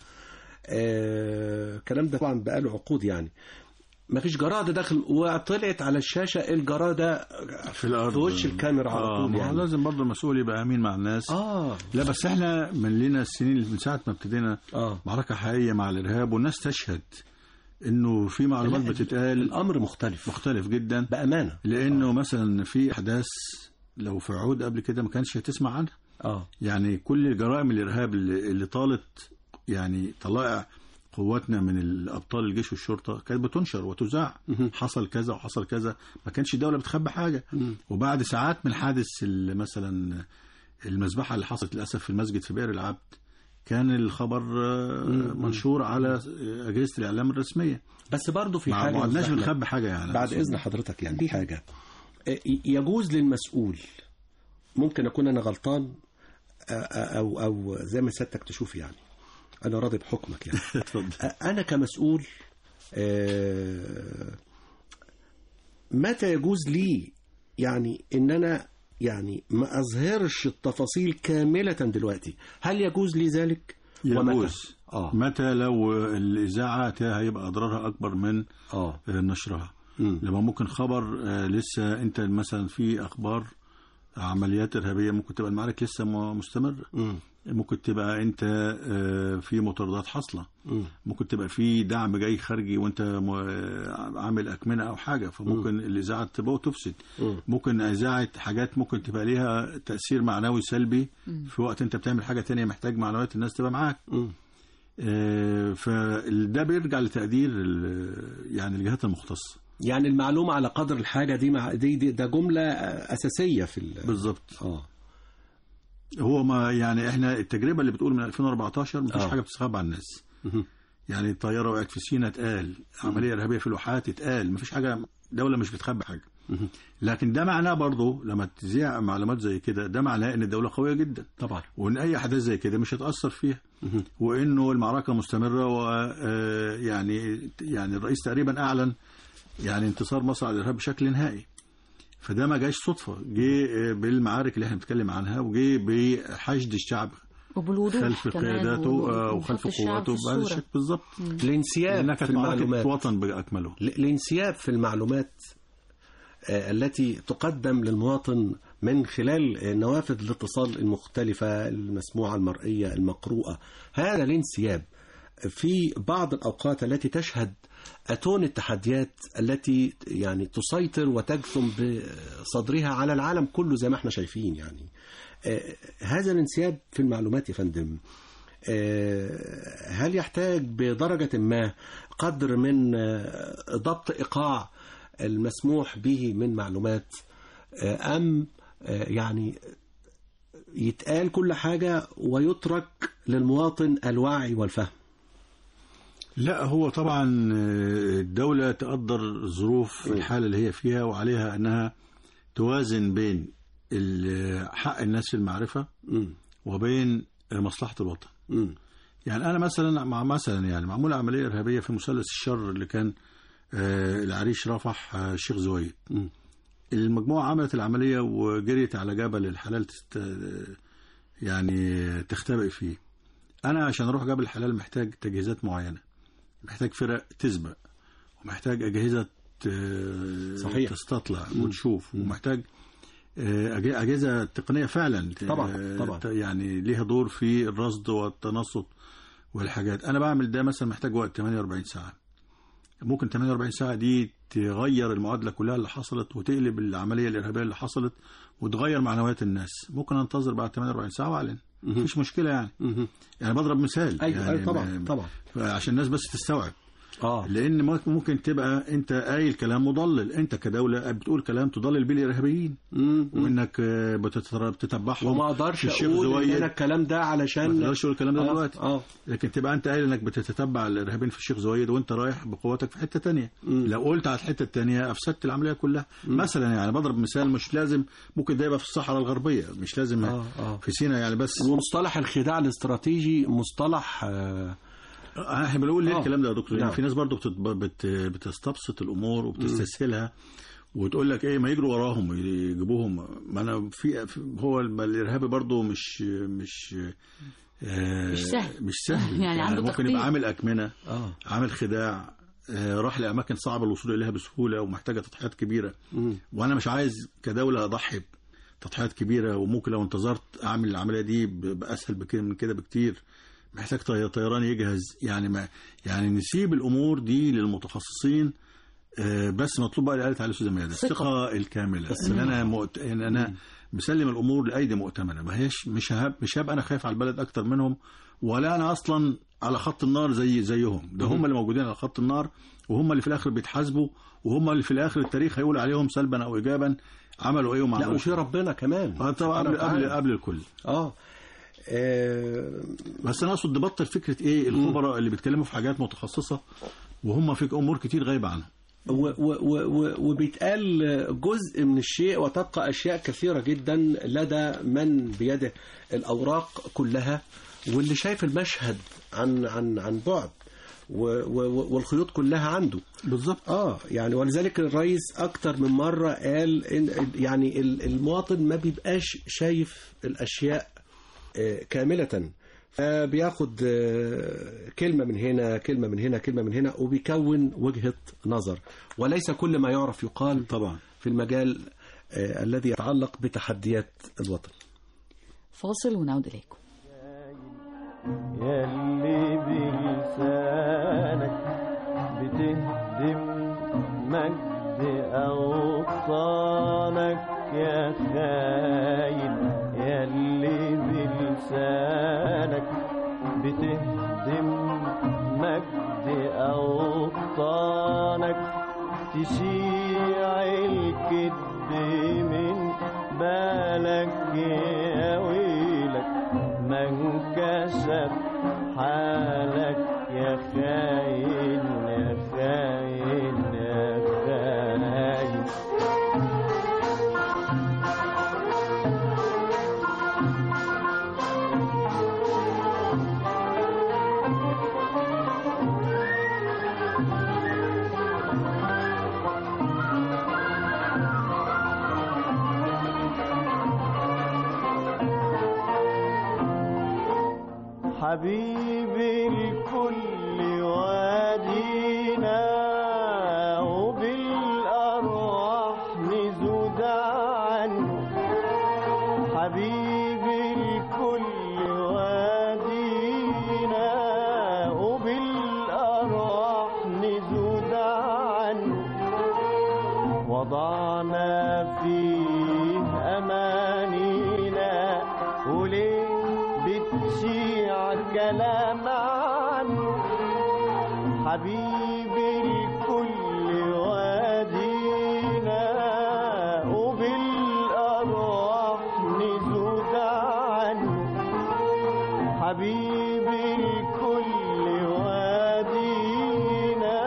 آه، الكلام ده طبعا بقاله عقود يعني ما فيش جراده داخل وطلعت على الشاشه الجراده في الارض في وش الكاميرا على آه طول ما هو يعني لازم برضه المسؤول يبقى امين مع الناس اه لا بس احنا من لنا السنين من ساعه ما ابتدينا اه معركه حقيقيه مع الارهاب والناس تشهد انه في معلومات لا، بتتقال الامر مختلف مختلف جدا بامانه لانه مثلا في احداث لو في عهود قبل كده ما كانش هتسمع عنها اه يعني كل جرائم الارهاب اللي, اللي طالت يعني طلائع قواتنا من الابطال الجيش والشرطه كانت بتنشر وتذاع مهم. حصل كذا وحصل كذا ما كانش الدوله بتخبي حاجه مم. وبعد ساعات من حادث ال- مثلا المذبحه اللي حصلت للاسف في المسجد في بئر العبد كان الخبر آه، منشور على اجهزه الاعلام الرسميه بس برضه في ما حاجه ما يا عدناش أستاذ أحمد. بنخبي حاجه يعني بعد اذن حضرتك يعني في حاجه آه، يجوز للمسؤول ممكن اكون انا غلطان آه، آه، او او زي ما سيادتك تشوف يعني انا راضي بحكمك يعني اتفضل آه، انا كمسؤول آه، متى يجوز لي يعني ان انا يعني ما اظهرش التفاصيل كامله دلوقتي هل يجوز لي ذلك ومتى؟ يجوز اه متى لو الاذاعه هيبقى اضرارها اكبر من اه آه، نشرها مم. لما ممكن خبر آه، لسه انت مثلا في اخبار عمليات ارهابيه ممكن تبقى المعارك لسه م- مستمره مم. ممكن تبقى انت آه، في مطاردات حاصله مم. ممكن تبقى في دعم جاي خارجي وانت م- آه، عامل اكمنه او حاجه فممكن الاذاعه تبقى وتفسد مم. ممكن اذاعه حاجات ممكن تبقى ليها تاثير معنوي سلبي في وقت انت بتعمل حاجه تانية محتاج معنويات الناس تبقى معاك مم. آه، فده بيرجع لتقدير ال- يعني الجهات المختصه يعني المعلومة على قدر الحاجة دي مع دي, دي ده جملة أساسية في ال... بالظبط اه هو ما يعني احنا التجربه اللي بتقول من 2014 مفيش آه. حاجه بتستخبى عن الناس مهم. يعني الطياره وقعت في سينا اتقال عمليه ارهابيه في الواحات اتقال مفيش حاجه دوله مش بتخبي حاجه مهم. لكن ده معناه برضه لما تذيع معلومات زي كده ده معناه ان الدوله قويه جدا طبعا وان اي احداث زي كده مش هتاثر فيها مهم. وانه المعركه مستمره ويعني يعني الرئيس تقريبا اعلن يعني انتصار مصر على الارهاب بشكل نهائي فده ما جاش صدفه جه بالمعارك اللي احنا بنتكلم عنها وجه بحشد الشعب وبالوضوح خلف كمان قياداته و- آه، ونحط وخلف الشعب قواته في بهذا الصورة. الشكل بالظبط الانسياب لانها في كانت معركه المعلومات وطن باكمله ل- الانسياب في المعلومات آه، التي تقدم للمواطن من خلال آه، نوافذ الاتصال المختلفة المسموعة المرئية المقروءة هذا الانسياب في بعض الأوقات التي تشهد أتون التحديات التي يعني تسيطر وتجثم بصدرها على العالم كله زي ما احنا شايفين يعني آه، هذا الانسياب في المعلومات يا فندم آه، هل يحتاج بدرجة ما قدر من آه، ضبط إيقاع المسموح به من معلومات آه، أم آه، يعني يتقال كل حاجة ويترك للمواطن الوعي والفهم لا هو طبعا الدولة تقدر ظروف الحالة اللي هي فيها وعليها أنها توازن بين ال- حق الناس في المعرفة مم. وبين مصلحة الوطن مم. يعني أنا مثلا مع مثلا يعني معمولة عملية إرهابية في مثلث الشر اللي كان آه، العريش رفح آه، الشيخ زويد مم. المجموعة عملت العملية وجريت على جبل الحلال تست... يعني تختبئ فيه أنا عشان أروح جبل الحلال محتاج تجهيزات معينة محتاج فرق تسبق ومحتاج أجهزة آه، صحيح. تستطلع وتشوف ومحتاج آه، أج- أجهزة تقنية فعلا طبعا، آه، طبعا. ت- يعني ليها دور في الرصد والتنصت والحاجات أنا بعمل ده مثلا محتاج وقت 48 ساعة ممكن 48 ساعة دي تغير المعادلة كلها اللي حصلت وتقلب العملية الإرهابية اللي حصلت وتغير معنويات الناس ممكن أنتظر بعد 48 ساعة وأعلن مفيش مشكلة يعني مهم. يعني بضرب مثال أيوة يعني أيوة طبعا ما- طبعا عشان الناس بس تستوعب اه لان ممكن- ممكن تبقى انت قايل كلام مضلل انت كدوله بتقول كلام تضلل بيه الارهابيين مم. وانك آه، بتتر- بتتبعهم وما اقدرش في الشيخ اقول ان زويد. انا الكلام ده ما علشان تقدرش تقول الكلام ده آه، دلوقتي اه لكن تبقى انت قايل انك بتتتبع الارهابيين في الشيخ زويد وانت رايح بقواتك في حته تانية مم. لو قلت على الحته التانية افسدت العمليه كلها مثلا يعني بضرب مثال مش لازم ممكن ده يبقى في الصحراء الغربيه مش لازم آه، آه. في سيناء يعني بس ومصطلح الخداع الاستراتيجي مصطلح آه احنا بنقول ليه آه. الكلام ده يا دكتور يعني نعم. في ناس برضو بتت- بت- بتستبسط الامور وبتستسهلها وتقول لك ايه ما يجروا وراهم يجيبوهم ما انا في في- هو الم- الارهابي برضو مش مش آه، مش سهل. مش سهل يعني عنده ممكن تخطيط. يبقى عامل اكمنه اه عامل خداع آه، راح لاماكن صعبه الوصول اليها بسهوله ومحتاجه تضحيات كبيره مم. وانا مش عايز كدوله اضحي تضحيات كبيره وممكن لو انتظرت اعمل العمليه دي ب- باسهل بكده من كده بكتير محتاج طي- طيران يجهز يعني ما يعني نسيب الامور دي للمتخصصين آه، بس مطلوب بقى اللي قالت عليه الاستاذه ميادة ثقة. الثقه الكامله ان انا مؤت... ان انا مسلم الامور لايدي مؤتمنه ما هيش مش هب... مش هبقى انا خايف على البلد اكتر منهم ولا انا اصلا على خط النار زي زيهم ده هم اللي موجودين على خط النار وهم اللي في الاخر بيتحاسبوا وهم اللي في الاخر التاريخ هيقول عليهم سلبا او ايجابا عملوا ايه وما لا عملوش وفي ربنا كمان اه طبعا قبل سبحانه قبل, وتعالى. قبل الكل اه آه، بس انا اقصد نبطل فكره ايه الخبراء اللي بيتكلموا في حاجات متخصصه وهم في امور كتير غايبه عنهم و- و- و- و- وبيتقال جزء من الشيء وتبقى أشياء كثيرة جدا لدى من بيده الأوراق كلها واللي شايف المشهد عن عن عن بعد و- و- والخيوط كلها عنده بالظبط اه يعني ولذلك الرئيس اكتر من مره قال إن يعني ال- المواطن ما بيبقاش شايف الاشياء آه، كامله فبياخد آه، كلمه من هنا كلمه من هنا كلمه من هنا وبيكون وجهه نظر وليس كل ما يعرف يقال طبعا في المجال آه، الذي يتعلق بتحديات الوطن فاصل ونعود إليكم يلي بلسانك بتهدم مجد أوطانك يا خاين يلي بلسانك بتهدم مجد أوطانك تشيع الكذب من بالك يا ويلك ما انكشف حالك يا خاين يا خاين يا خاين حبيبي الكل وادينا وبالأرواح نزود عنه حبيبي الكل وادينا وبالأرواح نزود وضعنا فيه أمانينا وليه بتشيع كلام عنه حبيبي الكل وادينا وبالأرواح نزود عنه حبيبي الكل وادينا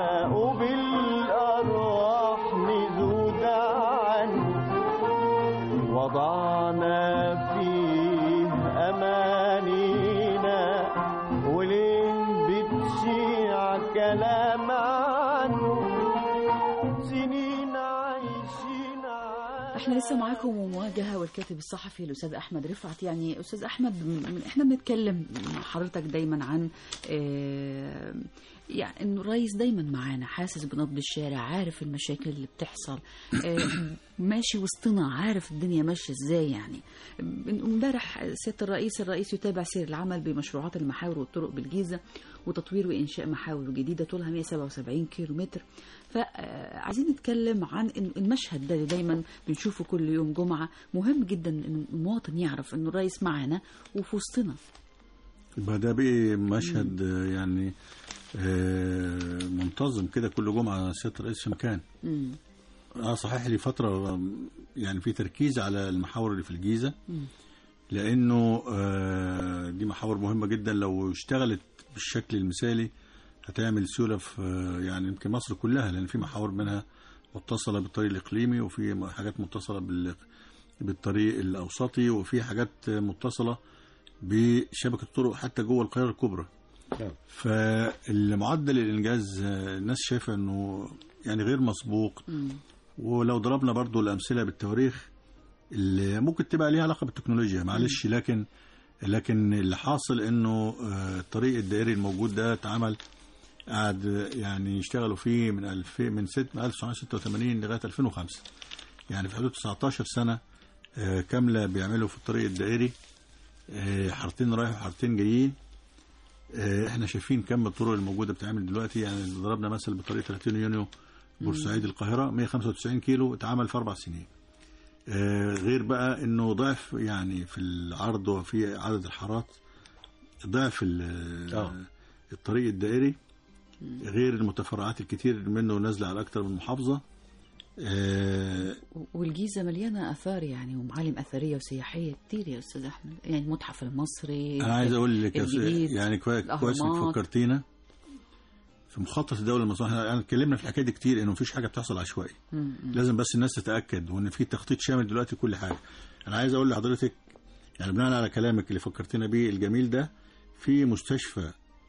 وبالأرواح نزود عنه وضعنا فيه أمانينا وليه بتشيع كلام عنه سنين عايشين احنا لسه معاكم ومواجهه والكاتب الصحفي الاستاذ احمد رفعت يعني استاذ احمد م- احنا بنتكلم مع حضرتك دايما عن آه، يعني انه الرئيس دايما معانا حاسس بنبض الشارع عارف المشاكل اللي بتحصل آه، ماشي وسطنا عارف الدنيا ماشيه ازاي يعني امبارح سياده الرئيس الرئيس يتابع سير العمل بمشروعات المحاور والطرق بالجيزه وتطوير وانشاء محاور جديده طولها 177 كيلو متر فعايزين نتكلم عن إن المشهد ده اللي دايما بنشوفه كل يوم جمعه مهم جدا ان المواطن يعرف انه الرئيس معانا وفي وسطنا يبقى ده بقي مشهد آه، يعني آه، منتظم كده كل جمعة سيادة الرئيس في مكان مم. اه صحيح لي فترة آم، يعني في تركيز على المحاور اللي في الجيزة مم. لأنه آه، دي محاور مهمة جدا لو اشتغلت بالشكل المثالي هتعمل سيولة في آه، يعني يمكن مصر كلها لأن في محاور منها متصلة بالطريق الإقليمي وفي حاجات متصلة بال- بالطريق الأوسطي وفي حاجات متصلة بشبكة الطرق حتى جوه القاهرة الكبرى نعم. فالمعدل الإنجاز آه، الناس شايفة أنه يعني غير مسبوق مم. ولو ضربنا برضو الأمثلة بالتواريخ اللي ممكن تبقى ليها علاقة بالتكنولوجيا معلش لكن لكن اللي حاصل انه آه، الطريق الدائري الموجود ده اتعمل قعد يعني يشتغلوا فيه من 2000 من ست- من 1986 لغايه 2005 يعني في حدود 19 سنه آه، كامله بيعملوا في الطريق الدائري آه، حارتين رايح وحارتين جايين آه، احنا شايفين كم الطرق الموجوده بتتعمل دلوقتي يعني ضربنا مثل بطريق 30 يونيو بورسعيد القاهره 195 كيلو اتعمل في اربع سنين آه، غير بقى انه ضعف يعني في العرض وفي عدد الحارات ضعف ال- آه. الطريق الدائري غير المتفرعات الكتير منه نازله على اكتر من محافظه آه، والجيزه مليانه اثار يعني ومعالم اثريه وسياحيه كتير يا استاذ احمد يعني المتحف المصري انا عايز اقول لك يا أستاذ- الجديد، يعني كوي- كويس انك الأهرامات. فكرتينا في مخطط الدوله المصريه احنا يعني اتكلمنا في الحكايه دي كتير انه مفيش حاجه بتحصل عشوائي مم. مم. لازم بس الناس تتاكد وان في تخطيط شامل دلوقتي كل حاجه انا عايز اقول لحضرتك يعني بناء على كلامك اللي فكرتنا بيه الجميل ده في مستشفى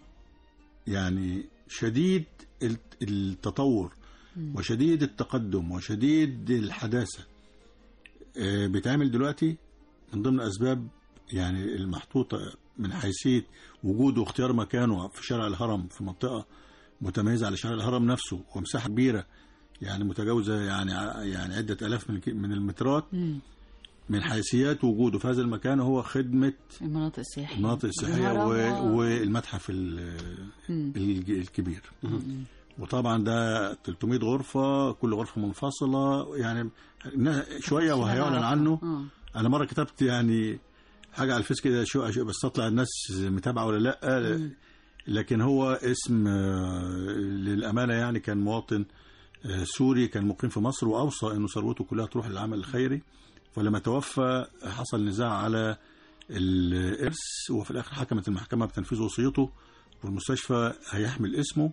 يعني شديد الت- التطور وشديد التقدم وشديد الحداثه آه، بيتعمل دلوقتي من ضمن اسباب يعني المحطوطه من حيثيه وجوده واختيار مكانه في شارع الهرم في منطقه متميزه على شارع الهرم نفسه ومساحه كبيره يعني متجاوزه يعني ع- يعني عده الاف من الك- من المترات مم. من حيثيات وجوده في هذا المكان هو خدمه المناطق السياحيه المناطق السياحيه و- الهرم، والمتحف ال- مم. الج- الكبير وطبعا ده 300 غرفه كل غرفه منفصله يعني نا- شويه وهيعلن عنه آه. انا مره كتبت يعني حاجه على الفيس كده شو شو- بس تطلع الناس متابعه ولا لا لكن هو اسم آه، للامانه يعني كان مواطن آه، سوري كان مقيم في مصر واوصى انه ثروته كلها تروح للعمل الخيري ولما توفى حصل نزاع على الارث وفي الاخر حكمت المحكمه بتنفيذ وصيته والمستشفى هيحمل اسمه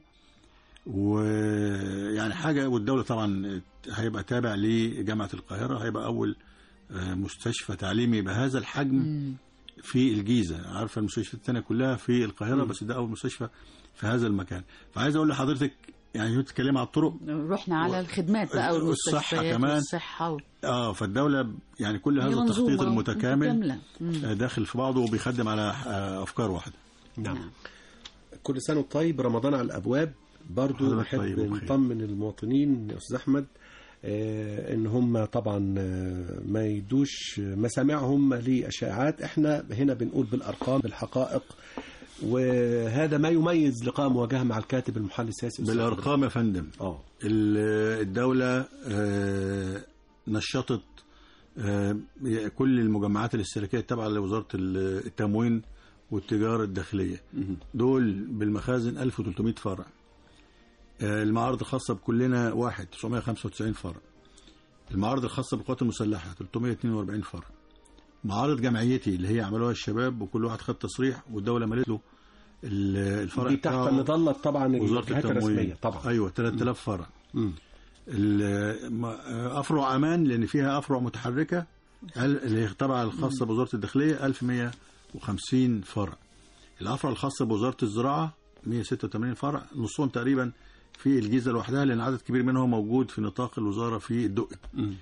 ويعني حاجه والدوله طبعا هيبقى تابع لجامعه القاهره هيبقى اول آه، مستشفى تعليمي بهذا الحجم مم. في الجيزه عارفه المستشفيات الثانيه كلها في القاهره بس ده اول مستشفى في هذا المكان فعايز اقول لحضرتك يعني انت بتتكلم على الطرق رحنا على الخدمات بقى والصحة والمستشفيات كمان. والصحة و... اه فالدوله يعني كل هي هذا منظومة التخطيط المتكامل متكاملة. مم. آه، داخل في بعضه وبيخدم على آه، افكار واحده نعم كل سنة وطيب رمضان على الأبواب برضو حضرتك نحب طيب وبخير. نطمن المواطنين يا أستاذ أحمد آه، ان هم طبعا آه، ما يدوش مسامعهم لاشاعات احنا هنا بنقول بالارقام بالحقائق وهذا ما يميز لقاء مواجهه مع الكاتب المحلل السياسي أستاذ بالارقام يا فندم اه ال- الدولة آه، نشطت آه، كل المجمعات الاستهلاكية التابعة لوزارة ال- التموين والتجارة الداخلية دول بالمخازن 1300 فرع آه، المعارض الخاصة بكلنا واحد 995 فرع المعارض الخاصة بالقوات المسلحة 342 فرع معارض جمعيتي اللي هي عملوها الشباب وكل واحد خد تصريح والدولة ملت له ال- الفرع دي تحت بتاعه مظله طبعا وزارة الجهات التموين الرسميه طبعا ايوه 3000 فرع مم. ال- ما- افرع امان لان فيها افرع متحركه ال- اللي هي طبعا الخاصه بوزاره الداخليه 1150 فرع الافرع الخاصه بوزاره الزراعه 186 فرع نصهم تقريبا في الجيزه لوحدها لان عدد كبير منهم موجود في نطاق الوزاره في الدقي مم.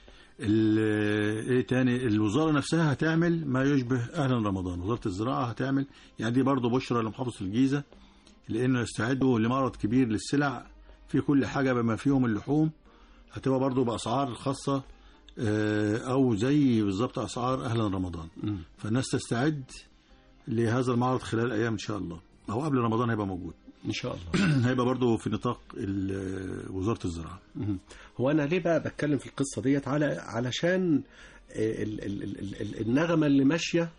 ال- ايه تاني الوزاره نفسها هتعمل ما يشبه اهلا رمضان وزاره الزراعه هتعمل يعني دي برضو بشرى لمحافظه الجيزه لانه يستعدوا لمعرض كبير للسلع في كل حاجه بما فيهم اللحوم هتبقى برضو باسعار خاصه آه، او زي بالظبط اسعار اهلا رمضان مم. فالناس تستعد لهذا المعرض خلال ايام ان شاء الله او قبل رمضان هيبقى موجود ان شاء الله هيبقى برضو في نطاق ال- وزاره الزراعه مهم. هو انا ليه بقى بتكلم في القصه ديت على علشان ال- ال- ال- ال- ال- النغمه اللي ماشيه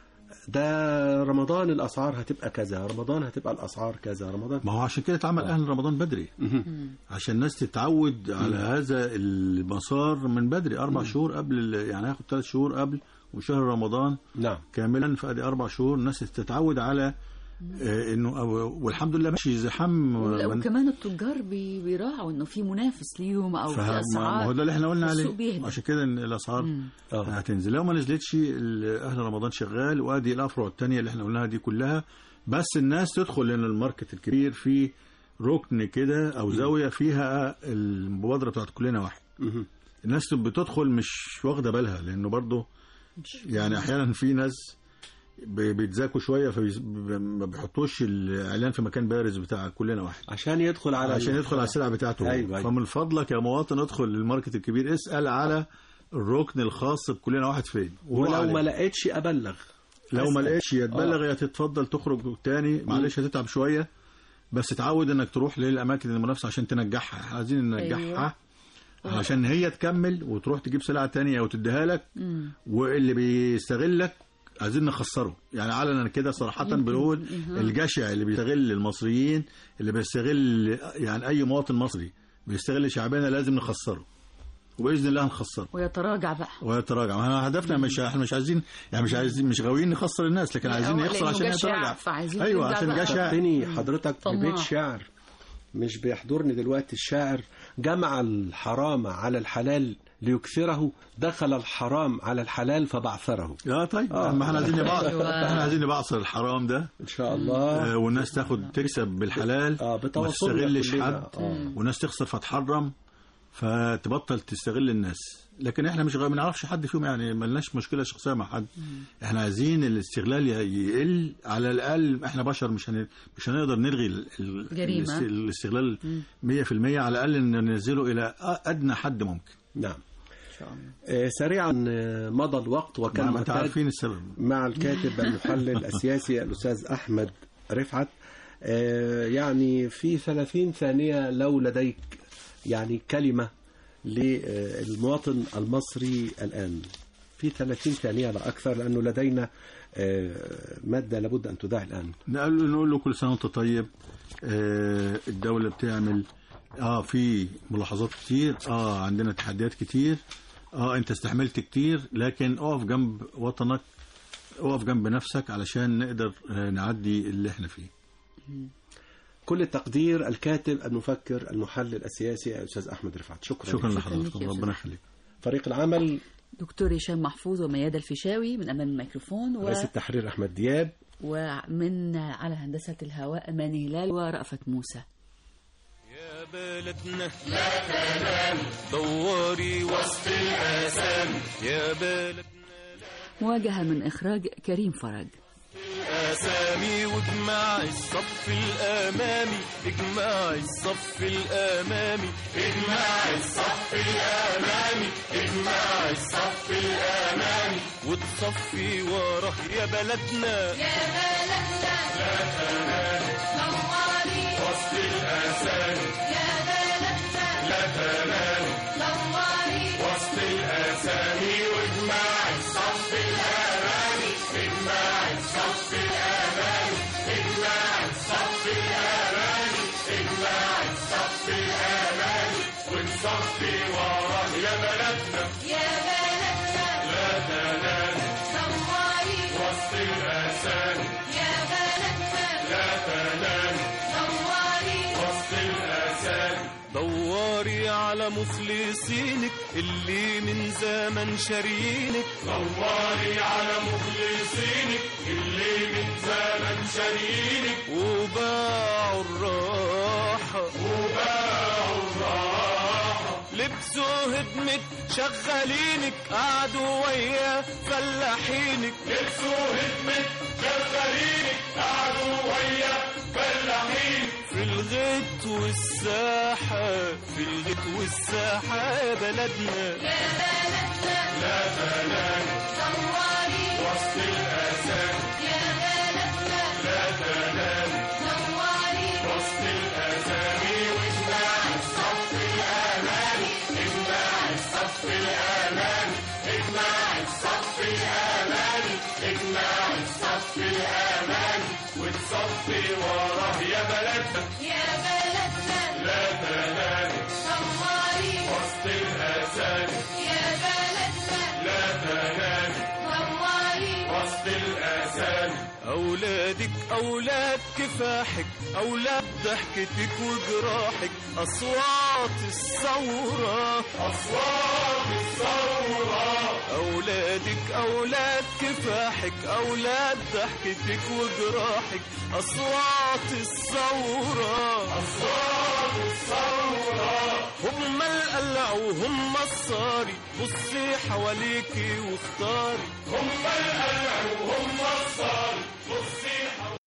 ده رمضان الاسعار هتبقى كذا رمضان هتبقى الاسعار كذا رمضان ما هو عشان كده اتعمل اهلا رمضان بدري مهم. عشان الناس تتعود على هذا المسار من بدري اربع شهور قبل ال- يعني هياخد ثلاث شهور قبل وشهر رمضان نعم كاملا فادي اربع شهور الناس تتعود على آه، انه أو- والحمد لله ماشي زحام ولا- من- وكمان التجار بي- بيراعوا انه في منافس ليهم او في فما- ما هو اسعار ده اللي احنا قلنا السوق عليه بيهدى. عشان كده ان الاسعار مم. اه هتنزل لو ما نزلتش ال- اهل رمضان شغال وادي الافرع الثانيه اللي احنا قلناها دي كلها بس الناس تدخل لان الماركت الكبير في ركن كده او زاويه فيها المبادره بتاعت كلنا واحد مهم. الناس بتدخل مش واخده بالها لانه برضه يعني احيانا في ناس ب- بيتذاكوا شويه فما بيحطوش الاعلان في مكان بارز بتاع كلنا واحد عشان يدخل على عشان يدخل على السلعه بتاعته هو. أيوة، أيوة. فمن فضلك يا مواطن ادخل للماركت الكبير اسال على الركن الخاص بكلنا واحد فين وروح ولو عليه. ما لقيتش ابلغ لو ما أسأل. لقيتش يا تبلغ يا تتفضل تخرج تاني معلش هتتعب شويه بس تعود انك تروح للاماكن المنافسه عشان تنجحها احنا عايزين ننجحها أيوة. عشان هي تكمل وتروح تجيب سلعه تانية وتديها لك مم. واللي بيستغلك عايزين نخسره يعني علنا كده صراحة بنقول أها. الجشع اللي بيستغل المصريين اللي بيستغل يعني أي مواطن مصري بيستغل شعبنا لازم نخسره وبإذن الله هنخسره ويتراجع بقى ويتراجع ما هدفنا مش احنا مش عايزين يعني مش عايزين مش غاويين نخسر الناس لكن لا، عايزين هو يخسر لأنه عشان جشع، يتراجع فعايزين ايوه نرجع عشان بقى. جشع حطني حضرتك في طماع. بيت شعر مش بيحضرني دلوقتي الشاعر جمع الحرام على الحلال ليكثره دخل الحرام على الحلال فبعثره لا طيب آه. ما احنا عايزين نبعصر أيوة. احنا عايزين نبعصر الحرام ده ان شاء الله آه، والناس تاخد تكسب بالحلال اه ما بتواصلنا تستغلش كلنا. حد آه. وناس تخسر فتحرم فتبطل تستغل الناس لكن احنا مش غ- ما نعرفش حد فيهم يعني ملناش مشكله شخصيه مع حد احنا عايزين الاستغلال ي- يقل على الاقل احنا بشر مش هن... مش هنقدر نلغي ال... ال... جريمة. الاست- الاستغلال 100% على الاقل ان ننزله الى أ- ادنى حد ممكن نعم ان شاء الله آه، سريعا آه، مضى الوقت وكان ما انت معتاد عارفين السبب مع الكاتب المحلل السياسي الأستاذ أحمد رفعت آه، يعني في 30 ثانية لو لديك يعني كلمة للمواطن المصري الآن في 30 ثانية لا أكثر لأنه لدينا آه، مادة لابد أن تذاع الآن نقول له نقول له كل سنه وانت طيب آه الدوله بتعمل اه في ملاحظات كتير اه عندنا تحديات كتير اه انت استحملت كتير لكن اقف جنب وطنك اقف جنب نفسك علشان نقدر آه نعدي اللي احنا فيه كل التقدير الكاتب المفكر المحلل السياسي الأستاذ أحمد رفعت شكرا شكرا لك. لحضراتكم يا ربنا يخليك فريق العمل دكتور هشام محفوظ وميادة الفيشاوي من امام الميكروفون و... رئيس التحرير أحمد دياب ومن على هندسة الهواء أماني هلال ورأفت موسى يا بلدنا لا تنام دوري وسط الآثام يا بلدنا مواجهة من إخراج كريم فرج الأسامي واجمع الصف الأمامي اجمع الصف الأمامي اجمع الصف الأمامي اجمع الصف الامامي وتصفي وراه يا بلدنا يا بلدنا لا تنام نوري وسط الاسامي يا بلدنا لا تنام نوري وسط الاسامي واجمع الصف الامامي اجمع الصف الامامي اجمع الصف الامامي اجمع الصف الامامي وتصفي وراه يا بلدنا يا بلدنا لا تنام نوري وسط الاسامي يا بلدنا لا تنام نوري وسط الاسامي دوري على مخلصينك اللي من زمن شاريينك دوري على مخلصينك اللي من زمن شاريينك وباعوا الراحة وباعوا الراحة لبسوا هدمة شغالينك قعدوا ويا فلاحينك لبسوا هدمة شغالينك قعدوا ويا فلاحين في الغيط والساحة في الغيط والساحة يا بلدنا يا بلدنا لا تنام نوري وسط الأسامي يا بلدنا لا تنام نوري وسط الأسامي واجمع الصف الأمامي اجمع الصف الأمامي اجمع الصف الأمامي اجمع الصف الأمامي وتصفي وراه يا بلدنا يا بلدنا لا تنام نوري وسط الأسامي يا بلدنا لا تنام نوري وسط الأسامي أولادك أولاد كفاحك أولاد ضحكتك وجراحك أصوات الثورة أصوات الثورة أولادك أولاد كفاحك أولاد ضحكتك وجراحك أصوات الثورة أصوات الثورة هم القلع وهم الصاري بصي حواليكي واختاري هم القلع وهم الصار بصي